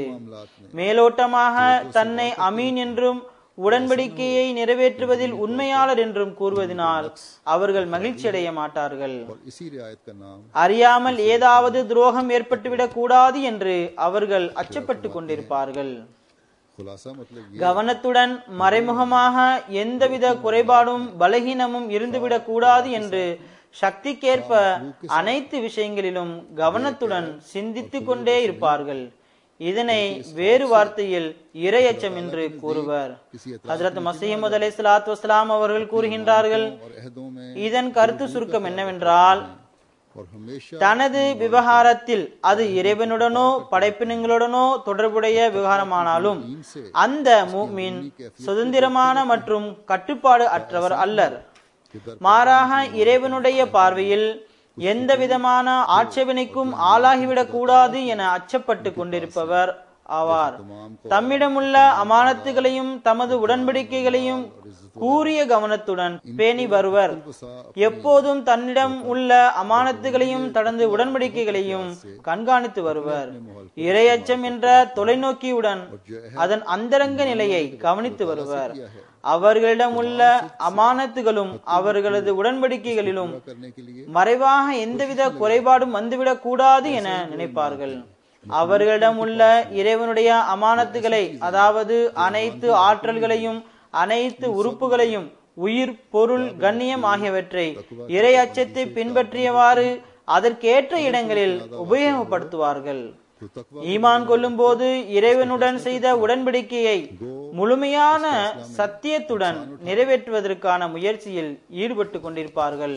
[SPEAKER 3] மேலோட்டமாக தன்னை அமீன் என்றும் உடன்படிக்கையை நிறைவேற்றுவதில் உண்மையாளர் என்றும் கூறுவதனால் அவர்கள் மகிழ்ச்சி அடைய மாட்டார்கள்
[SPEAKER 2] और इसी रियायत का नाम
[SPEAKER 3] அறியாமல் ஏதாவது துரோகம் ஏற்பட்டுவிடக் கூடாது என்று அவர்கள் அச்சப்பட்டு கொண்டிருப்பார்கள்
[SPEAKER 2] खुलासा मतलब ये
[SPEAKER 3] கவனத்துடன் மறைமுகமாக எந்தவித குறைபாடும் பலகீனமும் இருந்துவிடக் கூடாது என்று சக்திக்கேற்ப அனைத்து விஷயங்களிலும் கவனத்துடன் சிந்தித்துக் கொண்டே இருப்பார்கள் இதனை வேறு வார்த்தையில் இரையச்சம் என்று கூறுவர் ஹஜரத் மசீமது அலை சலாத்து வஸ்லாம் அவர்கள் கூறுகின்றார்கள்
[SPEAKER 2] और अहदों में
[SPEAKER 3] இதன் கருத்து சுருக்கம் என்னவென்றால்
[SPEAKER 2] और हमेशा
[SPEAKER 3] தனது விவகாரத்தில் அது இறைவனுடனோ படைப்பினங்களுடனோ தொடர்புடைய விவகாரமானாலும் அந்த மூமின் சுதந்திரமான மற்றும் கட்டுப்பாடு அற்றவர் அல்லர் மாறாக இறைவனுடைய பார்வையில் எந்த விதமான ஆட்சேபனைக்கும் ஆளாகிவிடக் கூடாது என அச்சப்பட்டு கொண்டிருப்பவர் ஆவார் தம்மிடமுள்ள அமானத்துகளையும் தமது உடன்படிக்கைகளையும் கூறிய கவனத்துடன் பேணி வருவர் எப்போதும் தன்னிடம் உள்ள அமானத்துகளையும் தனது உடன்படிக்கைகளையும் கண்காணித்து வருவர் இரையச்சம் என்ற தொலைநோக்கியுடன் அதன் அந்தரங்க நிலையை கவனித்து வருவர் அவர்களிடம் உள்ள அமானத்துகளும் அவர்களது உடன்படிக்கைகளிலும்
[SPEAKER 2] करने के लिए
[SPEAKER 3] மறைவாக எந்தவித குறைபாடும் வந்துவிடக் கூடாது என நினைப்பார்கள் அவர்களிடம் உள்ள இறைவனுடைய அமானத்துகளை அதாவது அனைத்து ஆற்றல்களையும் அனைத்து உறுப்புகளையும் உயிர் பொருள் கண்ணியம் ஆகியவற்றை இறை அச்சத்தை பின்பற்றியவாறு அதற்கேற்ற இடங்களில் உபயோகப்படுத்துவார்கள்
[SPEAKER 2] तो तकवा
[SPEAKER 3] ஈமான் கொள்ளும் போது இறைவனுடன் செய்த உடன்படிக்கையை முழுமையான சத்தியத்துடன் நிறைவேற்றுவதற்கான முயற்சியில் ஈடுபட்டு கொண்டிருப்பார்கள்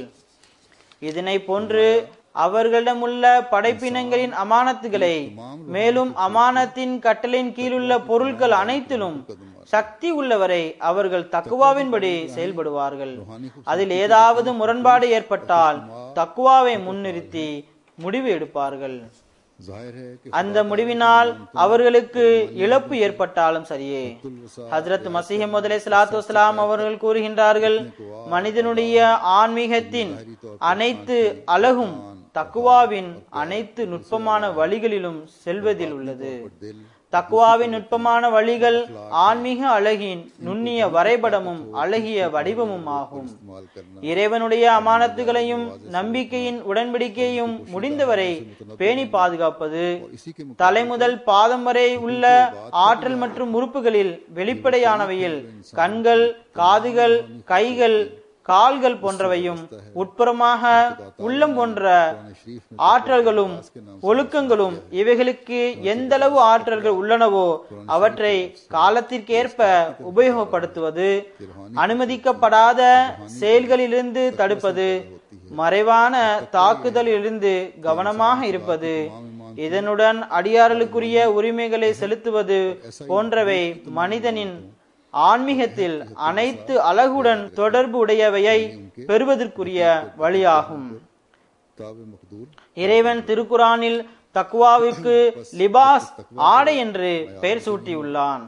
[SPEAKER 3] இதனை போன்று அவர்களிடம் உள்ள படைப்பினங்களின் அமானத்துகளை மேலும் அமானத்தின் கட்டளையின் கீழுள்ள பொருட்கள் அனைத்திலும் சக்தி உள்ளவரை அவர்கள் தக்குவாவின்படி செயல்படுவார்கள் அதில் ஏதாவது முரண்பாடு ஏற்பட்டால் தக்குவாவை முன்னிறுத்தி முடிவு எடுப்பார்கள்
[SPEAKER 2] जाहिर है कि
[SPEAKER 3] அந்த முடிவினால் அவர்களுக்கு இழப்பு ஏற்பட்டாலும் சரியே ஹஜரத் மசீஹ் முதலே சலாத்து வஸ்லாம் அவர்கள் கூறுகின்றார்கள் மனிதனுடைய ஆன்மீகத்தின் அனைத்து அழகும் தக்குவாவின் அனைத்து நுட்பமான வழிகளிலும் செல்வதில் உள்ளது
[SPEAKER 2] दिल
[SPEAKER 3] தக்குவாவின் நுட்பமான வழிகள் ஆன்மீக அழகின் நுண்ணிய வரைபடமும் அழகிய வடிவமும் ஆகும்
[SPEAKER 2] इस्तेमाल करना
[SPEAKER 3] இறைவனுடைய அமானத்துகளையும் நம்பிக்கையின் உடன்படிக்கையும் முடிந்தவரை பேணி பாதுகாப்பது
[SPEAKER 2] इसी के
[SPEAKER 3] தலை முதல் பாதம் வரை உள்ள ஆற்றல் மற்றும் உறுப்புகளில் வெளிப்படையானவையில் கண்கள் காதுகள் கைகள் கால்கள் போன்றவையும் உட்புறமாக உள்ளம் போன்ற
[SPEAKER 2] शरीफ में
[SPEAKER 3] ஆற்றல்களும் ஒழுக்கங்களும் இவைகளுக்கு எந்தளவு ஆற்றல்கள் உள்ளனவோ அவற்றை காலத்திற்கேற்ப உபயோகப்படுத்துவது அனுமதிக்கப்படாத செயல்களிலிருந்து தடுப்பது மறைவான தாக்குதலிலிருந்து கவனமாக இருப்பது இதனுடன் அடியார்களுக்குரிய உரிமைகளை செலுத்துவது போன்றவை மனிதனின் ஆன்மீகத்தில் அனைத்து அழகுடன் தொடர்பு உடையவையை பெறுவதற்குரிய வழியாகும்
[SPEAKER 2] ताब मकदूर
[SPEAKER 3] இறைவன் திருக்குரானில் தக்குவாவுக்கு லிபாஸ் ஆடை என்று பெயர் சூட்டியுள்ளான்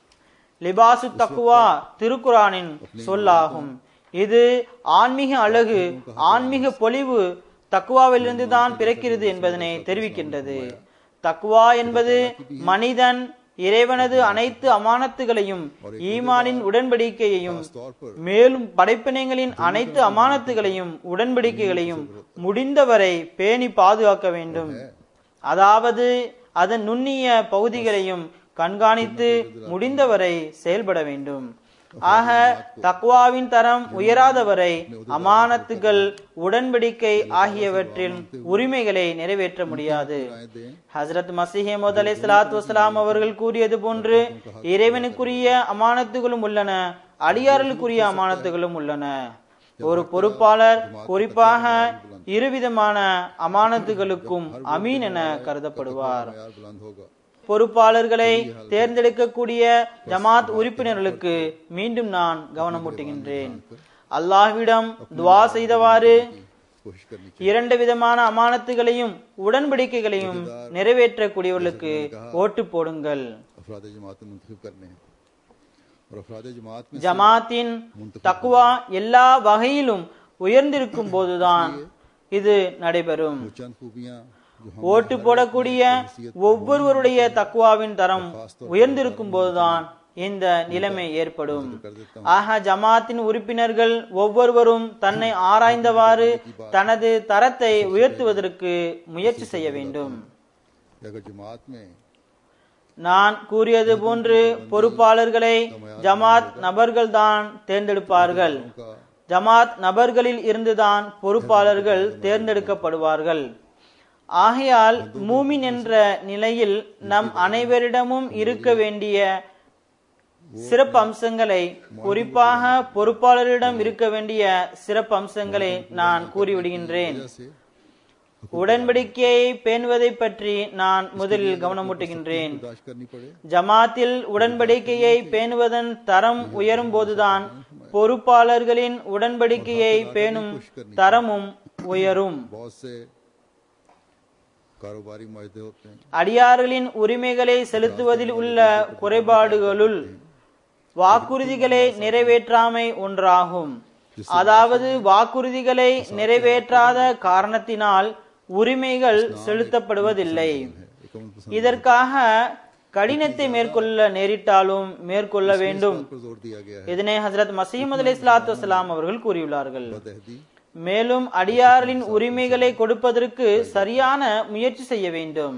[SPEAKER 3] லிபாசு தக்குவா திருக்குரானின் சொல்லாகும் இது ஆன்மீக அழகு ஆன்மீக பொலிவு தக்குவாவிலிருந்து தான் பிறக்கிறது என்பதனை தெரிவிக்கின்றது தக்குவா என்பது மனிதன் இறைவனது அனைத்து அமானத்துகளையும் ஈமானின் உடன்படிக்கையையும் மேலும் படைப்பினங்களின் அனைத்து அமானத்துகளையும் உடன்படிக்கைகளையும் முடிந்தவரை பேணி பாதுகாக்க வேண்டும் அதாவது அதன் நுண்ணிய பகுதிகளையும் கண்காணித்து முடிந்தவரை செயல்பட வேண்டும் ஆக தக்வாவின் தரம் உயராதவரை அமானத்துகள் உடன்படிக்கை ஆகியவற்றின் உரிமைகளை நிறைவேற்ற முடியாது ஹசரத் மசிஹே முதலே சலாத் வசலாம் அவர்கள் கூறியது போன்று இறைவனுக்குரிய அமானத்துகளும் உள்ளன அடியார்களுக்குரிய அமானத்துகளும் உள்ளன ஒரு பொறுப்பாளர் குறிப்பாக இருவிதமான அமானத்துகளுக்கும் அமீன் என கருதப்படுவார்
[SPEAKER 2] यार बुलंद होगा
[SPEAKER 3] பொறுப்பாளர்களை தேர்ந்தெடுக்கக்கூடிய ஜமாத் உறுப்பினர்களுக்கு மீண்டும் நான் கவனமூட்டுகின்றேன் அல்லாஹ்விடம் துவா செய்தவாறு
[SPEAKER 2] कोशिश करनी
[SPEAKER 3] இரண்டு விதமான அமானத்துகளையும் உடன்படிக்கைகளையும் நிறைவேற்றக்கூடியவர்களுக்கு ஓட்டு போடுங்கள்
[SPEAKER 2] अफराद जमात में मुंतखब करने हैं और अफराद जमात में
[SPEAKER 3] ஜமாத்தின் தக்குவா எல்லா வகையிலும் உயர்ந்திருக்கும் போதுதான் இது நடைபெறும்
[SPEAKER 2] वो चंद खूबियां जो हम
[SPEAKER 3] ஓட்டு போடக்கூடிய ஒவ்வொருவருடைய தக்குவாவின் தரம் உயர்ந்திருக்கும் போதுதான் இந்த நிலைமை ஏற்படும் ஆக ஜமாத்தின் உறுப்பினர்கள் ஒவ்வொருவரும் தன்னை ஆராய்ந்தவாறு தனது தரத்தை உயர்த்துவதற்கு முயற்சி செய்ய வேண்டும்
[SPEAKER 2] कि अगर जमात में
[SPEAKER 3] நான் கூறியது போன்று பொறுப்பாளர்களை ஜமாத் நபர்கள்தான் தேர்ந்தெடுப்பார்கள்
[SPEAKER 2] उनका
[SPEAKER 3] ஜமாத் நபர்களில் இருந்துதான் பொறுப்பாளர்கள் தேர்ந்தெடுக்கப்படுவார்கள் ஆகையால் மூமின் என்ற நிலையில் நம் அனைவரிடமும் இருக்க வேண்டிய சிறப்பு அம்சங்களை குறிப்பாக பொறுப்பாளரிடம் இருக்க வேண்டிய சிறப்பு அம்சங்களை நான் கூறிவிடுகின்றேன்
[SPEAKER 2] से
[SPEAKER 3] உடன்படிக்கையை பேணுவதை பற்றி நான் முதலில் கவனமூட்டுகின்றேன்
[SPEAKER 2] बर्दाश्त करनी पड़े
[SPEAKER 3] ஜமாத்தில் உடன்படிக்கையை பேணுவதன் தரம் உயரும் போதுதான் பொறுப்பாளர்களின் உடன்படிக்கையை பேணும் தரமும் உயரும்
[SPEAKER 2] बहुत से कारोबारी माहदे होते हैं
[SPEAKER 3] அடியார்களின் உரிமைகளை செலுத்துவதில் உள்ள குறைபாடுகளுள் வாக்குறுதிகளை நிறைவேற்றாமை ஒன்றாகும் அதாவது வாக்குறுதிகளை நிறைவேற்றாத காரணத்தினால் உரிமைகள் செலுத்தப்படுவதில்லை
[SPEAKER 2] एक अमन पसंद
[SPEAKER 3] இதற்காக கடினத்தை மேற்கொள்ள நேரிட்டாலும் மேற்கொள்ள வேண்டும்
[SPEAKER 2] पर जोर दिया गया है
[SPEAKER 3] இதனை ஹசரத் மசீமது அலி இஸ்லாத்து வசலாம் அவர்கள் கூறியுள்ளார்கள்
[SPEAKER 2] बदहदी
[SPEAKER 3] மேலும் அடியாரின் உரிமைகளை கொடுப்பதற்கு சரியான முயற்சி செய்ய வேண்டும்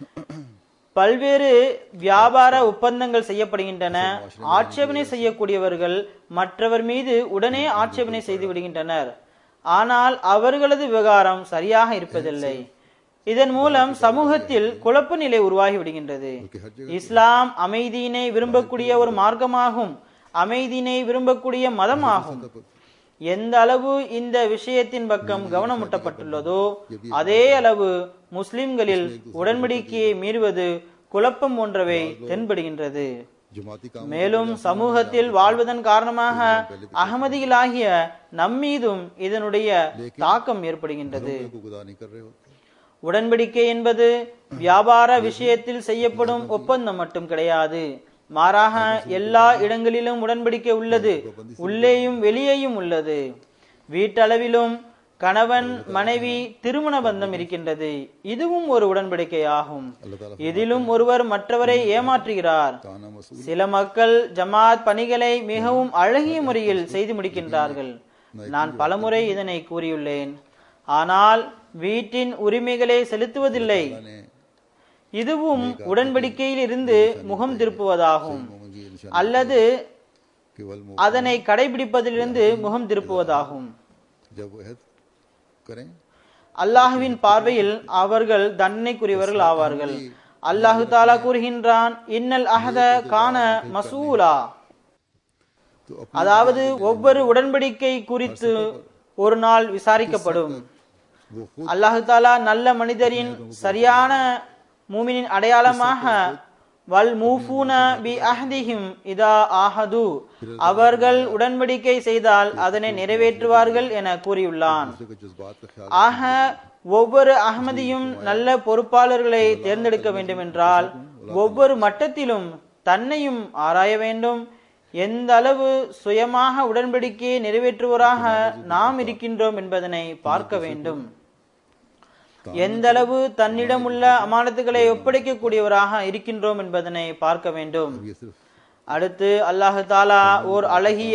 [SPEAKER 3] பல்வேறு வியாபார ஒப்பந்தங்கள் செய்யப்படுகின்றன ஆட்சேபனை செய்யக்கூடியவர்கள் மற்றவர் மீது உடனே ஆட்சேபனை செய்து விடுகின்றனர் ஆனால் அவர்களது விவகாரம் சரியாக இருப்பதில்லை இதன் மூலம் சமூகத்தில் குழப்ப நிலை உருவாகி விடுகின்றது இஸ்லாம் அமைதியினை விரும்பக்கூடிய ஒரு மார்க்கமாகும் அமைதியினை விரும்பக்கூடிய மதமாகும் எந்த அளவு இந்த விஷயத்தின் பக்கம் கவனமூட்டப்பட்டுள்ளதோ அதே அளவு முஸ்லிம்களில் உடன்படிக்கையை மீறுவது குழப்பம் போன்றவை தென்படுகின்றது
[SPEAKER 2] जमाती काम
[SPEAKER 3] மேலும் சமூகத்தில் வாழ்வதன் காரணமாக அகமதிகளாகிய நம்மீதும் இதனுடைய தாக்கம் ஏற்படுகின்றது
[SPEAKER 2] को गुदा नहीं कर रहे होते
[SPEAKER 3] உடன்படிக்கை என்பது வியாபார விஷயத்தில் செய்யப்படும் ஒப்பந்தம் மட்டும் கிடையாது மாறாக எல்லா இடங்களிலும் உடன்படிக்கை உள்ளது உள்ளேயும் வெளியேயும் உள்ளது வீட்டளவிலும் கணவன் மனைவி திருமண பந்தம் இருக்கின்றது இதுவும் ஒரு உடன்படிக்கை ஆகும் இதிலும் ஒருவர் மற்றவரை ஏமாற்றுகிறார்
[SPEAKER 2] काना मसूल
[SPEAKER 3] சில மக்கள் ஜமாத் பணிகளை மிகவும் அழகிய முறையில் செய்து முடிக்கின்றார்கள் நான் பலமுறை இதனை கூறியுள்ளேன் ஆனால் வீட்டின் உரிமைகளை செலுத்துவதில்லை
[SPEAKER 2] ने
[SPEAKER 3] இதுவும் உடன்படிக்கையில் இருந்து முகம் திருப்புவதாகும்
[SPEAKER 2] मोमंगी निशान
[SPEAKER 3] அல்லது
[SPEAKER 2] केवल मो-
[SPEAKER 3] அதனை கடைபிடிப்பதிலிருந்து முகம் திருப்புவதாகும்
[SPEAKER 2] जब वहद करें
[SPEAKER 3] அல்லாஹுவின் பார்வையில் அவர்கள் தண்டனைக்குரியவர்கள் ஆவார்கள் அல்லாஹு தாலா கூறுகின்றான் இன்னல் அஹத கான மசூலா
[SPEAKER 2] तो अपने
[SPEAKER 3] அதாவது ஒவ்வொரு உடன்படிக்கை குறித்து ஒரு நாள் விசாரிக்கப்படும்
[SPEAKER 2] वो खुद
[SPEAKER 3] அல்லாஹு தாலா நல்ல மனிதரின் சரியான மூமினின் அடையாளமாக வல் மூஃபூன பி அஹ்திஹிம் இதா ஆஹது அவர்கள் உடன்படிக்கை செய்தால் அதனை நிறைவேற்றுவார்கள் என கூறியுள்ளான்
[SPEAKER 2] दूसरे के जज्बात का ख्याल
[SPEAKER 3] ஆக ஒவ்வொரு அகமதியும் நல்ல பொறுப்பாளர்களை தேர்ந்தெடுக்க வேண்டும் என்றால் ஒவ்வொரு மட்டத்திலும் தன்னையும் ஆராய வேண்டும் எந்த அளவு சுயமாக உடன்படிக்கையை நிறைவேற்றுவராக நாம் இருக்கின்றோம் என்பதனை பார்க்க வேண்டும் எந்த அளவு தன்னிடம் உள்ள அமானத்துகளை ஒப்படைக்கக்கூடியவராக இருக்கின்றோம் என்பதனை பார்க்க வேண்டும்
[SPEAKER 2] ये सिर्फ
[SPEAKER 3] அடுத்து அல்லாஹு தாலா ஓர் அழகிய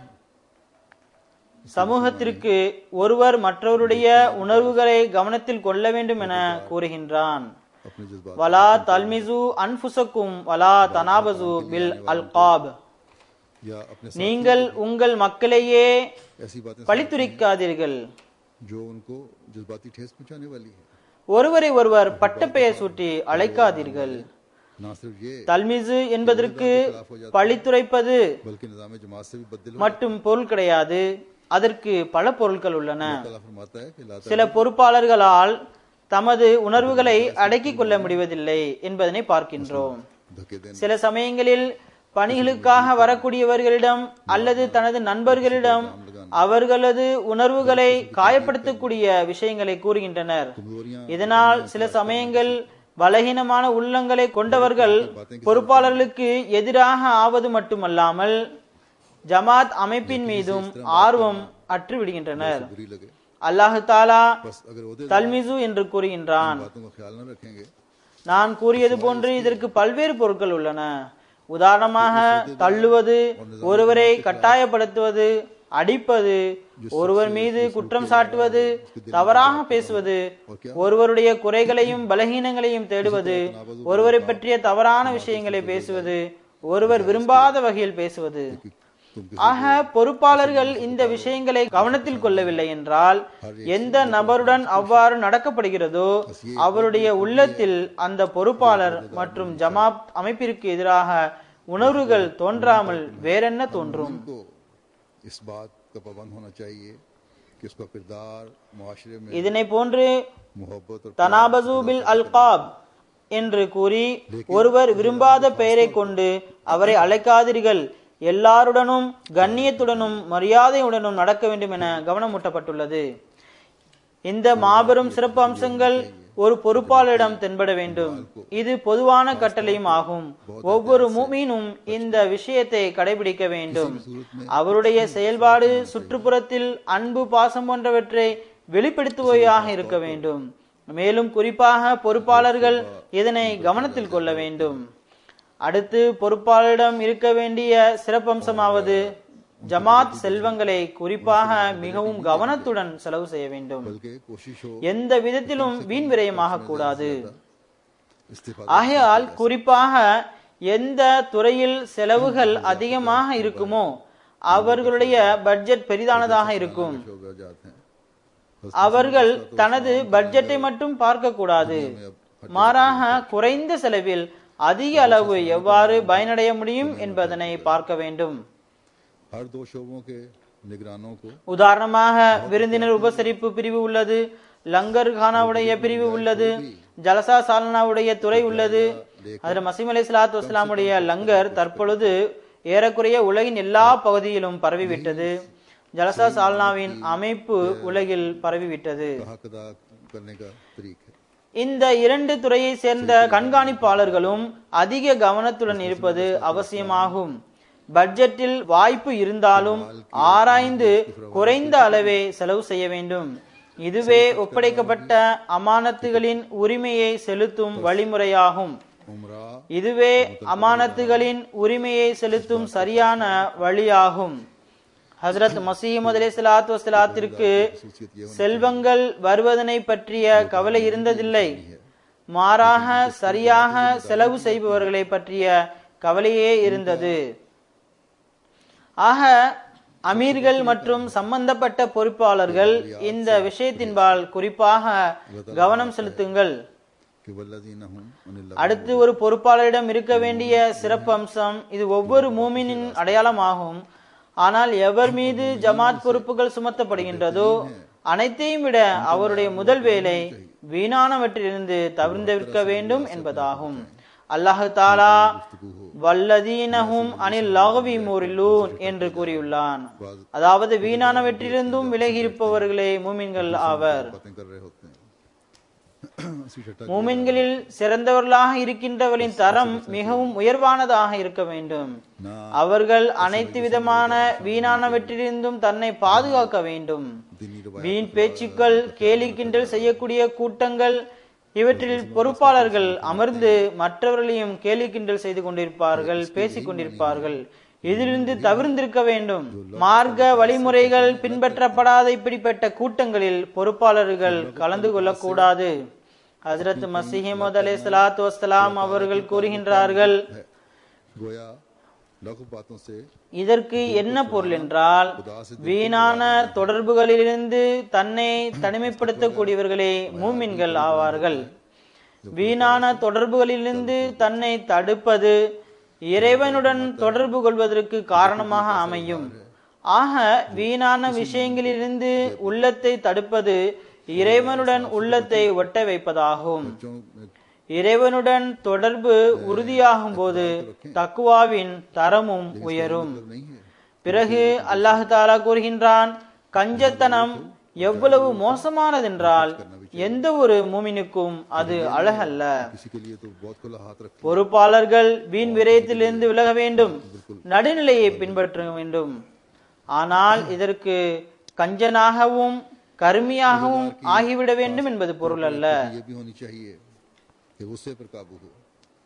[SPEAKER 3] சமூகத்திற்கு ஒருவர் மற்றவருடைய உணர்வுகளை கவனத்தில் கொள்ள வேண்டும் என கூறுகின்றான்
[SPEAKER 2] अपने जज्बात
[SPEAKER 3] வலா தல்மிசு அன்புசக்கும் வலா தனாபசு பில் அல்காப்
[SPEAKER 2] या अपने साथ
[SPEAKER 3] நீங்கள் உங்கள் மக்களையே
[SPEAKER 2] ऐसी बातें
[SPEAKER 3] பழித்துரைக்காதீர்கள்
[SPEAKER 2] जो उनको जज्बाती ठेस पहुंचाने वाली है
[SPEAKER 3] ஒருவரை ஒருவர் பட்டப்பெயர் சூட்டி அழைக்காதீர்கள்
[SPEAKER 2] ना सिर्फ ये
[SPEAKER 3] தல்மிசு என்பதற்கு பழித்துரைப்பது
[SPEAKER 2] बल्कि निजाम जमात से भी बदल
[SPEAKER 3] மட்டும் பொருள் கிடையாது அதற்கு பல பொருட்கள் உள்ளன
[SPEAKER 2] तला फरमाता है कि ला
[SPEAKER 3] சில பொறுப்பாளர்களால் தமது உணர்வுகளை அடக்கிக் கொள்ள முடிவதில்லை என்பதனை பார்க்கின்றோம்
[SPEAKER 2] धक्के देने
[SPEAKER 3] சில சமயங்களில் பணிகளுக்காக வரக்கூடியவர்களிடம் அல்லது தனது நண்பர்களிடம் அவர்களது உணர்வுகளை காயப்படுத்தக்கூடிய விஷயங்களை கூறுகின்றனர்
[SPEAKER 2] कमजोरियां
[SPEAKER 3] இதனால் சில சமயங்கள் பலகீனமான உள்ளங்களை கொண்டவர்கள் பொறுப்பாளர்களுக்கு எதிராக ஆவது மட்டுமல்லாமல் ஜமாத் அமைப்பின் மீதும் ஆர்வம் அற்று விடுகின்றனர்
[SPEAKER 2] बुरी लगे
[SPEAKER 3] அல்லாஹு தாலா
[SPEAKER 2] बस अगर वो
[SPEAKER 3] தல்மிசு என்று கூறுகின்றான்
[SPEAKER 2] बातों का ख्याल न रखेंगे
[SPEAKER 3] நான் கூறியது போன்று இதற்கு பல்வேறு பொருட்கள் உள்ளன உதாரணமாக தள்ளுவது ஒருவரை கட்டாயப்படுத்துவது அடிப்பது ஒருவர் மீது குற்றம் சாட்டுவது தவறாக பேசுவது ஒருவருடைய குறைகளையும் பலகீனங்களையும் தேடுவது ஒருவரை பற்றிய தவறான விஷயங்களை பேசுவது ஒருவர் விரும்பாத வகையில் பேசுவது
[SPEAKER 2] तुम
[SPEAKER 3] ஆக பொறுப்பாளர்கள் இந்த விஷயங்களை கவனத்தில் கொள்ளவில்லை என்றால் எந்த நபருடன் அவ்வாறு நடக்கப்படுகிறதோ அவருடைய உள்ளத்தில் அந்த பொறுப்பாளர் மற்றும் ஜமாத் அமைப்பிற்கு எதிராக உணர்வுகள் தோன்றாமல் வேறென்ன தோன்றும்
[SPEAKER 2] को इस बात का पाबंद होना चाहिए कि उसका किरदार मुआशरे में
[SPEAKER 3] இதனை போன்று
[SPEAKER 2] मोहब्बत और
[SPEAKER 3] தனாபசு பில் அல்காப் என்று கூறி ஒருவர் விரும்பாத பெயரை கொண்டு அவரை அழைக்காதீர்கள் எல்லாருடனும் கண்ணியத்துடனும் மரியாதையுடனும் நடக்க வேண்டும் என கவனமூட்டப்பட்டுள்ளது இந்த மாபெரும் சிறப்பு அம்சங்கள் ஒரு பொறுப்பாளரிடம் தென்பட வேண்டும் இது பொதுவான கட்டளையும் ஆகும் ஒவ்வொரு மூமீனும் இந்த விஷயத்தை கடைபிடிக்க வேண்டும் அவருடைய செயல்பாடு சுற்றுப்புறத்தில் அன்பு பாசம் போன்றவற்றை வெளிப்படுத்துவையாக இருக்க வேண்டும் மேலும் குறிப்பாக பொறுப்பாளர்கள் இதனை கவனத்தில் கொள்ள வேண்டும் அடுத்து பொறுப்பாளரிடம் இருக்க வேண்டிய சிறப்பம்சமாவது ஜமாத் செல்வங்களை குறிப்பாக மிகவும் கவனத்துடன் செலவு செய்ய வேண்டும்
[SPEAKER 2] बल्कि कोशिश हो
[SPEAKER 3] எந்த விதத்திலும் வீண் விரயமாக கூடாது
[SPEAKER 2] इस्तीफा
[SPEAKER 3] ஆகையால் குறிப்பாக எந்த துறையில் செலவுகள் அதிகமாக இருக்குமோ அவர்களுடைய பட்ஜெட் பெரிதானதாக இருக்கும்
[SPEAKER 2] हो जाते हैं
[SPEAKER 3] அவர்கள் தனது பட்ஜெட்டை மட்டும் பார்க்க கூடாது மாறாக குறைந்த செலவில் அதிக அளவு எவ்வாறு பயனடைய முடியும் என்பதனை பார்க்க வேண்டும்
[SPEAKER 2] हर दो शोबों के निगरानों को
[SPEAKER 3] உதாரணமாக விருந்தினர் உபசரிப்பு பிரிவு உள்ளது லங்கர் கானாவுடைய பிரிவு உள்ளது ஜலசா சாலனாவுடைய துறை உள்ளது அதில் மசீம் அலி சலாத்து வஸ்லாமுடைய லங்கர் தற்பொழுது ஏறக்குறைய உலகின் எல்லா பகுதியிலும் பரவிவிட்டது ஜலசா சால்னாவின் அமைப்பு உலகில் பரவிவிட்டது
[SPEAKER 2] हक अदा करने का तरीक है
[SPEAKER 3] இந்த இரண்டு துறையை சேர்ந்த கண்காணிப்பாளர்களும் அதிக கவனத்துடன் இருப்பது அவசியமாகும் பட்ஜெட்டில் வாய்ப்பு இருந்தாலும் ஆராய்ந்து குறைந்த அளவே செலவு செய்ய வேண்டும் இதுவே ஒப்படைக்கப்பட்ட அமானத்துகளின் உரிமையை செலுத்தும் வழிமுறையாகும்
[SPEAKER 2] उमरा
[SPEAKER 3] இதுவே அமானத்துகளின் உரிமையை செலுத்தும் சரியான வழியாகும் ஹசரத் மசீமது அலி சலாத்து வசலாத்திற்கு செல்வங்கள் வருவதனை பற்றிய கவலை இருந்ததில்லை மாறாக சரியாக செலவு செய்பவர்களை பற்றிய கவலையே இருந்தது ஆக அமீர்கள் மற்றும் சம்பந்தப்பட்ட பொறுப்பாளர்கள் இந்த விஷயத்தின்பால் குறிப்பாக கவனம் செலுத்துங்கள்
[SPEAKER 2] कि वल्लजीन हुम अनिल्लाह
[SPEAKER 3] அடுத்து ஒரு பொறுப்பாளரிடம் இருக்க வேண்டிய சிறப்பு அம்சம் இது ஒவ்வொரு மூமினின் அடையாளமாகும் ஆனால் எவர் மீது ஜமாத் பொறுப்புகள் சுமத்தப்படுகின்றதோ அனைத்தையும் விட அவருடைய முதல் வேலை வீணானவற்றிலிருந்து தவிர்ந்திருக்க வேண்டும் என்பதாகும் அல்லாஹு தாலா வல்லதீனஹும் அனில் லாகவி முரிலூன் என்று கூறியுள்ளான் அதாவது வீணானவற்றிலிருந்தும் விலகி இருப்பவர்களே மூமின்கள் ஆவர்
[SPEAKER 2] बातें कर रहे होते हैं इसी छठा
[SPEAKER 3] மூமின்களில் சிறந்தவர்களாக இருக்கின்றவர்களின் தரம் மிகவும் உயர்வானதாக இருக்க வேண்டும்
[SPEAKER 2] ना
[SPEAKER 3] அவர்கள் அனைத்து விதமான வீணானவற்றிலிருந்தும் தன்னை பாதுகாக்க வேண்டும்
[SPEAKER 2] दीनी रवायत
[SPEAKER 3] வீண் பேச்சுக்கள் கேலி கிண்டல் செய்யக்கூடிய கூட்டங்கள் இவற்றில் பொறுப்பாளர்கள் அமர்ந்து மற்றவர்களையும் கேலி கிண்டல் செய்து கொண்டிருப்பார்கள் பேசிக் கொண்டிருப்பார்கள் இதிலிருந்து தவிர்ந்திருக்க வேண்டும் மார்க்க வழிமுறைகள் பின்பற்றப்படாத இப்படிப்பட்ட கூட்டங்களில் பொறுப்பாளர்கள் கலந்து கொள்ளக்கூடாது ஹஜரத் மசிஹமது அலை சலாத்து வசலாம் அவர்கள் கூறுகின்றார்கள்
[SPEAKER 2] है गोया लघु बातों से
[SPEAKER 3] இதற்கு என்ன பொருள் என்றால் வீணான தொடர்புகளிலிருந்து தன்னை தனிமைப்படுத்தக்கூடியவர்களே மூமின்கள் ஆவார்கள் வீணான தொடர்புகளிலிருந்து தன்னை தடுப்பது இறைவனுடன் தொடர்பு கொள்வதற்கு காரணமாக அமையும் ஆக வீணான விஷயங்களிலிருந்து உள்ளத்தை தடுப்பது இறைவனுடன் உள்ளத்தை ஒட்ட வைப்பதாகும்
[SPEAKER 2] बच्चों में
[SPEAKER 3] இறைவனுடன் தொடர்பு உறுதியாகும் போது தக்குவாவின் தரமும் உயரும்
[SPEAKER 2] मतलब नहीं है
[SPEAKER 3] பிறகு அல்லாஹ் தாலா கூறுகின்றான் கஞ்சத்தனம் எவ்வளவு மோசமானதென்றால் எந்த ஒரு மூமினுக்கும் அது அழகல்ல
[SPEAKER 2] किसी के लिए तो बहुत खुला हाथ रख
[SPEAKER 3] பொறுப்பாளர்கள் வீண் விரயத்திலிருந்து விலக வேண்டும் நடுநிலையை பின்பற்ற வேண்டும் ஆனால் இதற்கு கஞ்சனாகவும் கருமியாகவும் ஆகிவிட வேண்டும் என்பது பொருள் அல்ல
[SPEAKER 2] ये भी होनी चाहिए कि गुस्से पर काबू हो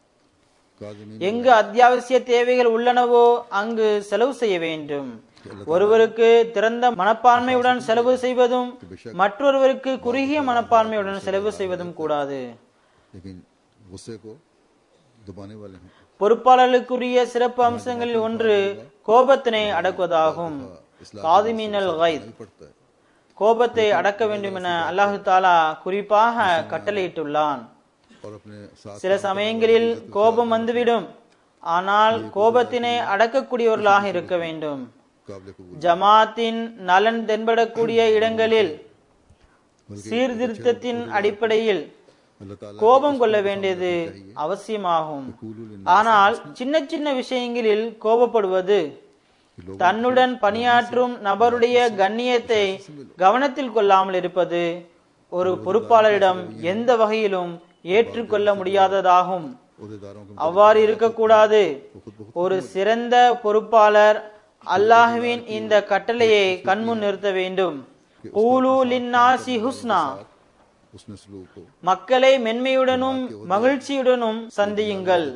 [SPEAKER 2] काजमीन
[SPEAKER 3] எங்கு அத்தியாவசிய தேவைகள் உள்ளனவோ அங்கு செலவு செய்ய வேண்டும் ஒருவருக்கு திறந்த மனப்பான்மையுடன் செலவு செய்வதும் மற்றொருவருக்கு குறுகிய மனப்பான்மையுடன் செலவு செய்வதும் கூடாது
[SPEAKER 2] लेकिन गुस्से को दबाने वाले हैं
[SPEAKER 3] பொறுப்பாளர்களுக்குரிய சிறப்பு அம்சங்களில் ஒன்று கோபத்தினை அடக்குவதாகும் காதிமீனல் கைத்
[SPEAKER 2] नहीं पड़ता है
[SPEAKER 3] கோபத்தை அடக்க வேண்டும் என அல்லாஹு தாலா குறிப்பாக கட்டளையிட்டுள்ளான்
[SPEAKER 2] और अपने साथ
[SPEAKER 3] சில சமயங்களில் கோபம் வந்துவிடும் ஆனால் கோபத்தினை அடக்கக்கூடியவர்களாக இருக்க வேண்டும்
[SPEAKER 2] काबिल कबूल
[SPEAKER 3] ஜமாத்தின் நலன் தென்படக்கூடிய இடங்களில் சீர்திருத்தத்தின் அடிப்படையில்
[SPEAKER 2] अल्लाह ताला
[SPEAKER 3] கோபம் கொள்ள வேண்டியது அவசியமாகும் ஆனால் சின்ன சின்ன விஷயங்களில் கோபப்படுவது தன்னுடன் பணியாற்றும் நபருடைய கண்ணியத்தை கவனத்தில் கொள்ளாமல் இருப்பது ஒரு பொறுப்பாளரிடம் எந்த வகையிலும் ஏற்றுக்கொள்ள முடியாததாகும்
[SPEAKER 2] उहदेदारों के
[SPEAKER 3] அவ்வாறு இருக்கக்கூடாது ஒரு சிறந்த பொறுப்பாளர் அல்லாஹ்வின் இந்த கட்டளையை கண்முன் நிறுத்த வேண்டும் கூலு லின்னாசி ஹுஸ்னா
[SPEAKER 2] उसने सलूक को
[SPEAKER 3] மக்களை மென்மையுடனும் மகிழ்ச்சியுடனும் சந்தியுங்கள்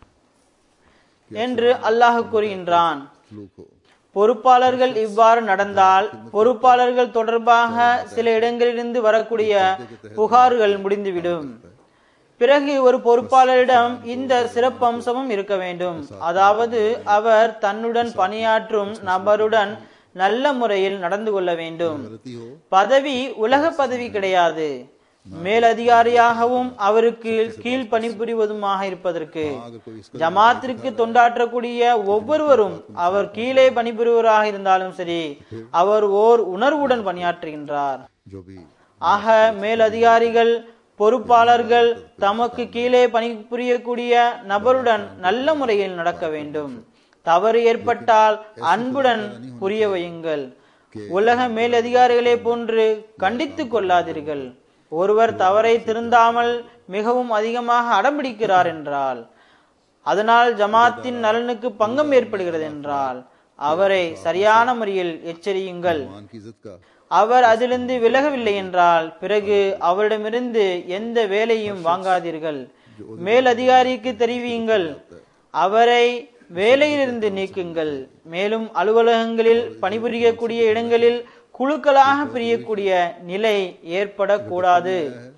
[SPEAKER 3] என்று அல்லாஹ் கூறுகின்றான்
[SPEAKER 2] सलूक हो
[SPEAKER 3] பொறுப்பாளர்கள் இவ்வாறு நடந்தால் பொறுப்பாளர்கள் தொடர்பாக சில இடங்களிலிருந்து வரக்கூடிய புகார்கள் முடிந்துவிடும் பிறகு ஒரு பொறுப்பாளரிடம் இந்த சிறப்பம்சமும் இருக்க வேண்டும் அதாவது அவர் தன்னுடன் பணியாற்றும் நபருடன் நல்ல முறையில் நடந்து கொள்ள வேண்டும்
[SPEAKER 2] गलती हो
[SPEAKER 3] பதவி உலக பதவி கிடையாது மேலதிகாரியாகவும் அவருக்கு கீழ் பணிபுரிவதுமாக இருப்பதற்கு
[SPEAKER 2] अगर कोई इसका
[SPEAKER 3] ஜமாத்திற்கு தொண்டாற்றக்கூடிய ஒவ்வொருவரும் அவர் கீழே பணிபுரிவராக இருந்தாலும் சரி அவர் ஓர் உணர்வுடன் பணியாற்றுகின்றார்
[SPEAKER 2] जो भी
[SPEAKER 3] ஆக மேலதிகாரிகள் பொறுப்பாளர்கள் தமக்கு கீழே பணிபுரியக்கூடிய நபருடன் நல்ல முறையில் நடக்க வேண்டும் தவறு ஏற்பட்டால் அன்புடன் புரிய வையுங்கள் உலக மேலதிகாரிகளை போன்று கண்டித்துக் கொள்ளாதீர்கள் ஒருவர் தவறை திருந்தாமல் மிகவும் அதிகமாக அடம்பிடிக்கிறார் என்றால் அதனால் ஜமாத்தின் நலனுக்கு பங்கம் ஏற்படுகிறது என்றால் அவரை சரியான முறையில் எச்சரியுங்கள்
[SPEAKER 2] मान की इज्जत का
[SPEAKER 3] அவர் அதிலிருந்து விலகவில்லை என்றால் பிறகு அவரிடமிருந்து எந்த வேலையும் வாங்காதீர்கள் மேல் அதிகாரிக்கு தெரிவியுங்கள் அவரை வேலையிலிருந்து நீக்குங்கள் மேலும் அலுவலகங்களில் பணிபுரியக்கூடிய இடங்களில் குழுக்களாக பிரியக்கூடிய நிலை ஏற்படக்கூடாது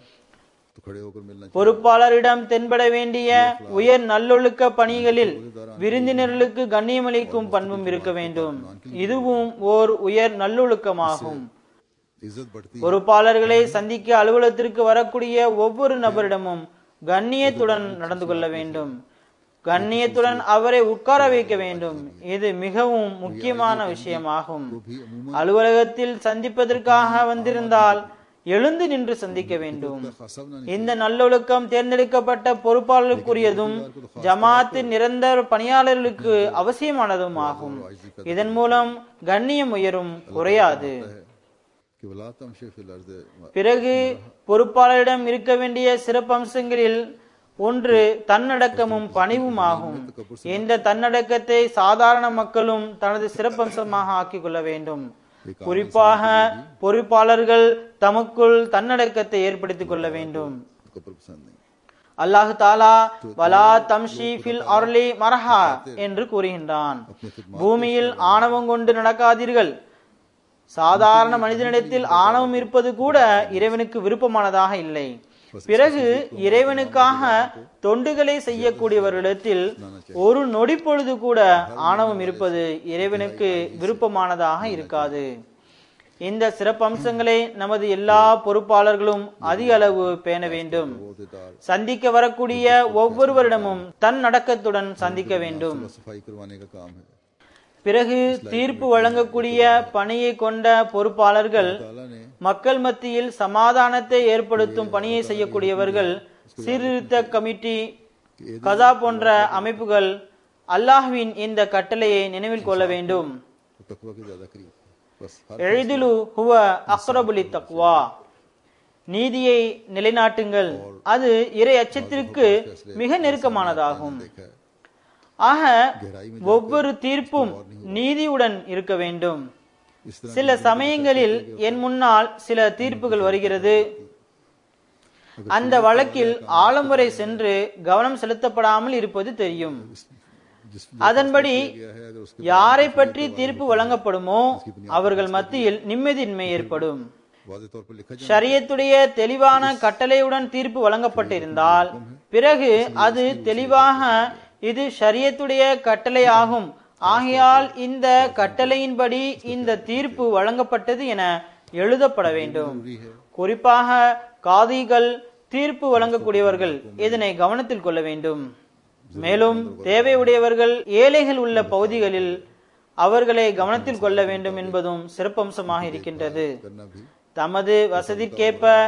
[SPEAKER 2] तो खड़े होकर मिलना
[SPEAKER 3] பொறுப்பாளரிடம் தென்பட வேண்டிய உயர் நல்லொழுக்க பணிகளில் விருந்தினர்களுக்கு கண்ணியமளிக்கும் பண்பும் இருக்க வேண்டும் இதுவும் ஓர் உயர் நல்லொழுக்கமாகும்
[SPEAKER 2] इज्जत बढ़ती
[SPEAKER 3] பொறுப்பாளர்களை சந்திக்க அலுவலகத்திற்கு வரக்கூடிய ஒவ்வொரு நபரிடமும் கண்ணியத்துடன் நடந்து கொள்ள வேண்டும் கண்ணியத்துடன் அவரை உட்கார வைக்க வேண்டும் இது மிகவும் முக்கியமான விஷயமாகும் அலுவலகத்தில் சந்திப்பதற்காக வந்திருந்தால் எழுந்து நின்று சந்திக்க வேண்டும்
[SPEAKER 2] खासा बना
[SPEAKER 3] இந்த நல்லொழுக்கம் தேர்ந்தெடுக்கப்பட்ட பொறுப்பாளருக்குரியதும் ஜமாத்தின் நிரந்தர பணியாளர்களுக்கு அவசியமானதும் ஆகும் இதன் மூலம் கண்ணியம் உயரும் குறையாது
[SPEAKER 2] कि वला तमशे फिल अर्ज़
[SPEAKER 3] பிறகு பொறுப்பாளரிடம் இருக்க வேண்டிய சிறப்பம்சங்களில் ஒன்று தன்னடக்கமும் பணிவும் ஆகும் இந்த தன்னடக்கத்தை சாதாரண மக்களும் தனது சிறப்பம்சமாக ஆக்கிக் கொள்ள வேண்டும் குறிப்பாக பொறுப்பாளர்கள் தமக்குள் தன்னடக்கத்தை ஏற்படுத்திக் கொள்ள வேண்டும்
[SPEAKER 2] कपर पसंद नहीं
[SPEAKER 3] அல்லாஹு தாலா வலா தம்ஷி ஃபில் அர்லி மரஹா என்று கூறுகின்றான் பூமியில் ஆணவம் கொண்டு நடக்காதீர்கள் சாதாரண மனிதனிடத்தில் ஆணவம் இருப்பது கூட இறைவனுக்கு விருப்பமானதாக இல்லை பிறகு இறைவனுக்காக தொண்டுகளை செய்யக்கூடியவர்களிடத்தில் ஒரு நொடி பொழுது கூட ஆணவம் இருப்பது இறைவனுக்கு விருப்பமானதாக இருக்காது இந்த சிறப்பம்சங்களை நமது எல்லா பொறுப்பாளர்களும் அதிக அளவு பேண வேண்டும்
[SPEAKER 2] अहदेदार
[SPEAKER 3] சந்திக்க வரக்கூடிய ஒவ்வொருவரிடமும் தன் நடக்கத்துடன் சந்திக்க வேண்டும்
[SPEAKER 2] सफाई करवाने का काम है
[SPEAKER 3] பிறகு தீர்ப்பு வழங்கக்கூடிய பணியை கொண்ட பொறுப்பாளர்கள்
[SPEAKER 2] ताला ने
[SPEAKER 3] மக்கள் மத்தியில் சமாதானத்தை ஏற்படுத்தும் பணியை செய்யக்கூடியவர்கள் சீர்திருத்த கமிட்டி கதா போன்ற அமைப்புகள் அல்லாஹ்வின் இந்த கட்டளையை நினைவில் கொள்ள வேண்டும்
[SPEAKER 2] तो तकवा के ज्यादा करीब है। बस हर
[SPEAKER 3] எழிதிலு ஹுவ அக்ரபுலி தக்வா நீதியை நிலைநாட்டுங்கள் அது இறை அச்சத்திற்கு மிக நெருக்கமானதாகும்
[SPEAKER 2] देखा है
[SPEAKER 3] ஆக ஒவ்வொரு தீர்ப்பும் நீதியுடன் இருக்க வேண்டும்
[SPEAKER 2] इस तरह
[SPEAKER 3] சில சமயங்களில் என் முன்னால் சில தீர்ப்புகள் வருகிறது அந்த வழக்கில் ஆழம் வரை சென்று கவனம் செலுத்தப்படாமல் இருப்பது தெரியும்
[SPEAKER 2] जिस
[SPEAKER 3] அதன்படி
[SPEAKER 2] गया है अगर उसके
[SPEAKER 3] யாரை பற்றி தீர்ப்பு வழங்கப்படுமோ அவர்கள் மத்தியில் நிம்மதியின்மை ஏற்படும்
[SPEAKER 2] वादे तौर पर लिखा
[SPEAKER 3] ஷரியத்துடைய தெளிவான கட்டளையுடன் தீர்ப்பு வழங்கப்பட்டிருந்தால் பிறகு அது தெளிவாக இது ஷரியத்துடைய கட்டளை ஆகும் ஆகையால் இந்த கட்டளையின்படி இந்த தீர்ப்பு வழங்கப்பட்டது என எழுதப்பட வேண்டும் குறிப்பாக காதிகள் தீர்ப்பு வழங்கக்கூடியவர்கள் இதனை கவனத்தில் கொள்ள வேண்டும் மேலும் தேவையுடையவர்கள் ஏழைகள் உள்ள பகுதிகளில் அவர்களை கவனத்தில் கொள்ள வேண்டும் என்பதும் சிறப்பம்சமாக இருக்கின்றது
[SPEAKER 2] करना भी
[SPEAKER 3] தமது வசதிக்கேற்ப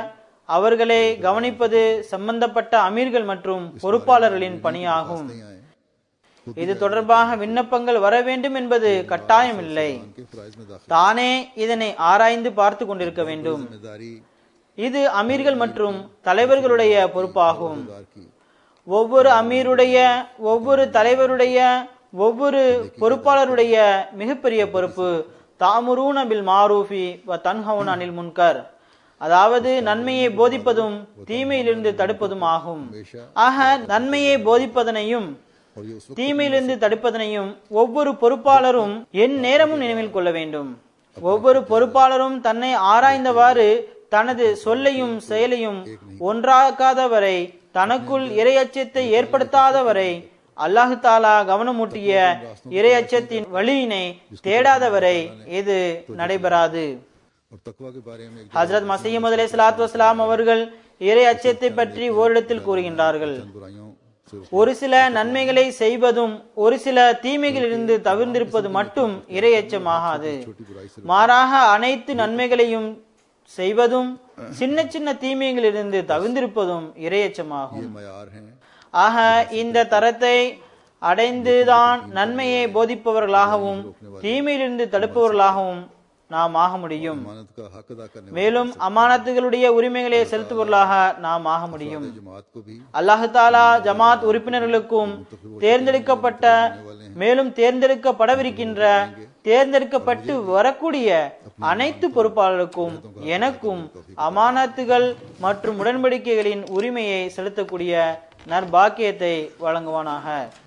[SPEAKER 3] அவர்களை கவனிப்பது சம்பந்தப்பட்ட அமீர்கள் மற்றும் பொறுப்பாளர்களின் பணியாகும் இது தொடர்பாக விண்ணப்பங்கள் வர வேண்டும் என்பது கட்டாயமில்லை
[SPEAKER 2] के फराइज में दाखिल
[SPEAKER 3] தானே இதனை ஆராய்ந்து பார்த்து கொண்டிருக்க வேண்டும்
[SPEAKER 2] जिम्मेदारी
[SPEAKER 3] இது அமீர்கள் மற்றும் தலைவர்களுடைய பொறுப்பாகும்
[SPEAKER 2] दार की
[SPEAKER 3] ஒவ்வொரு அமீருடைய ஒவ்வொரு தலைவருடைய ஒவ்வொரு பொறுப்பாளருடைய மிகப்பெரிய பொறுப்பு தாமுரூன பில் மாரூஃபி வ தன்ஹவுன் அனில் முன்கர் அதாவது நன்மையை போதிப்பதும் தீமையிலிருந்து தடுப்பதும் ஆகும் ஆக நன்மையை போதிப்பதனையும்
[SPEAKER 2] और ये उस वक्त
[SPEAKER 3] தீமையிலிருந்து தடுப்பதனையும் ஒவ்வொரு பொறுப்பாளரும் என் நேரமும் நினைவில் கொள்ள வேண்டும் ஒவ்வொரு பொறுப்பாளரும் தன்னை ஆராய்ந்தவாறு தனது சொல்லையும் செயலையும் ஒன்றாக்காதவரை தனக்குள் இரையச்சத்தை ஏற்படுத்தாதவரை அல்லாஹு தாலா கவனமூட்டிய இரையச்சத்தின் வழியினை தேடாதவரை இது நடைபெறாது
[SPEAKER 2] और तकवा के बारे में एक
[SPEAKER 3] ஹஜரத் மசீம் அலை சலாத்து வஸ்லாம் அவர்கள் இறை அச்சத்தை பற்றி ஓரிடத்தில் கூறுகின்றார்கள்
[SPEAKER 2] जन बुराइयों से
[SPEAKER 3] ஒரு சில நன்மைகளை செய்வதும் ஒரு சில தீமைகளிலிருந்து தவிர்ந்திருப்பது மட்டும் இறை அச்சமாகாது மாறாக அனைத்து நன்மைகளையும் செய்வதும் சின்ன சின்ன தீமைகளிலிருந்து தவிர்ந்திருப்பதும் இரையச்சமாகும்
[SPEAKER 2] मयार हैं
[SPEAKER 3] ஆக இந்த தரத்தை அடைந்துதான் நன்மையை போதிப்பவர்களாகவும் தீமையிலிருந்து தடுப்பவர்களாகவும் நாம் ஆக முடியும்
[SPEAKER 2] मानत का हक अदा करने
[SPEAKER 3] மேலும் அமானத்துகளுடைய உரிமைகளை செலுத்துபவர்களாக நாம் ஆக முடியும்
[SPEAKER 2] वाले जमात को भी
[SPEAKER 3] அல்லாஹு தாலா ஜமாத் உறுப்பினர்களுக்கும் தேர்ந்தெடுக்கப்பட்ட மேலும் தேர்ந்தெடுக்கப்படவிருக்கின்ற தேர்ந்தெடுக்கப்பட்டு வரக்கூடிய அனைத்து பொறுப்பாளருக்கும் எனக்கும் அமானத்துகள் மற்றும் உடன்படிக்கைகளின் உரிமையை செலுத்தக்கூடிய நற்பாக்கியத்தை வழங்குவானாக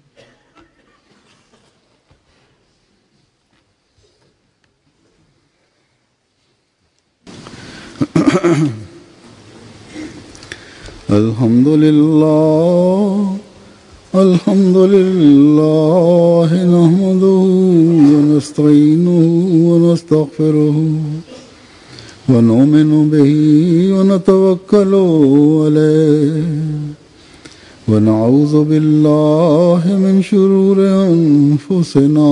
[SPEAKER 2] الحمد لله الحمد لله نحمده ونستعينه ونستغفره ونؤمن به ونتوكل عليه ونعوذ بالله من شرور أنفسنا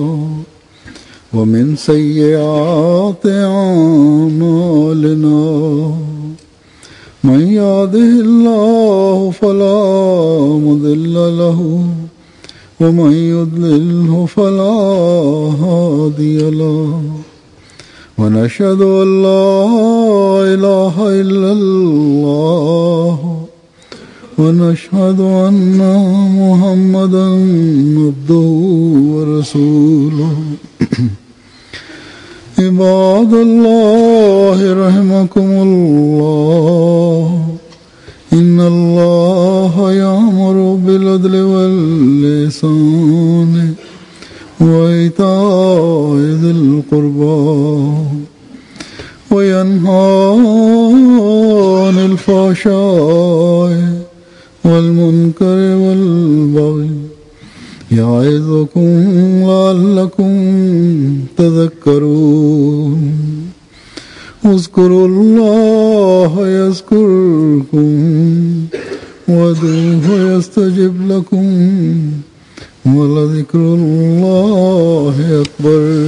[SPEAKER 2] ومن سيئات أعمالنا من يهده الله فلا مضل له ومن يضلله فلا هادي له ونشهد أن لا إله إلا الله ونشهد أن محمدا عبده ورسوله عباد الله رحمكم الله إن الله يأمر بالعدل واللسان وإيتاء ذي القربى وينهى عن الفحشاء والمنكر والبغي يعظكم لعلكم تذكرون اذكروا الله يذكركم وادعوه يستجب لكم ولذكر الله أكبر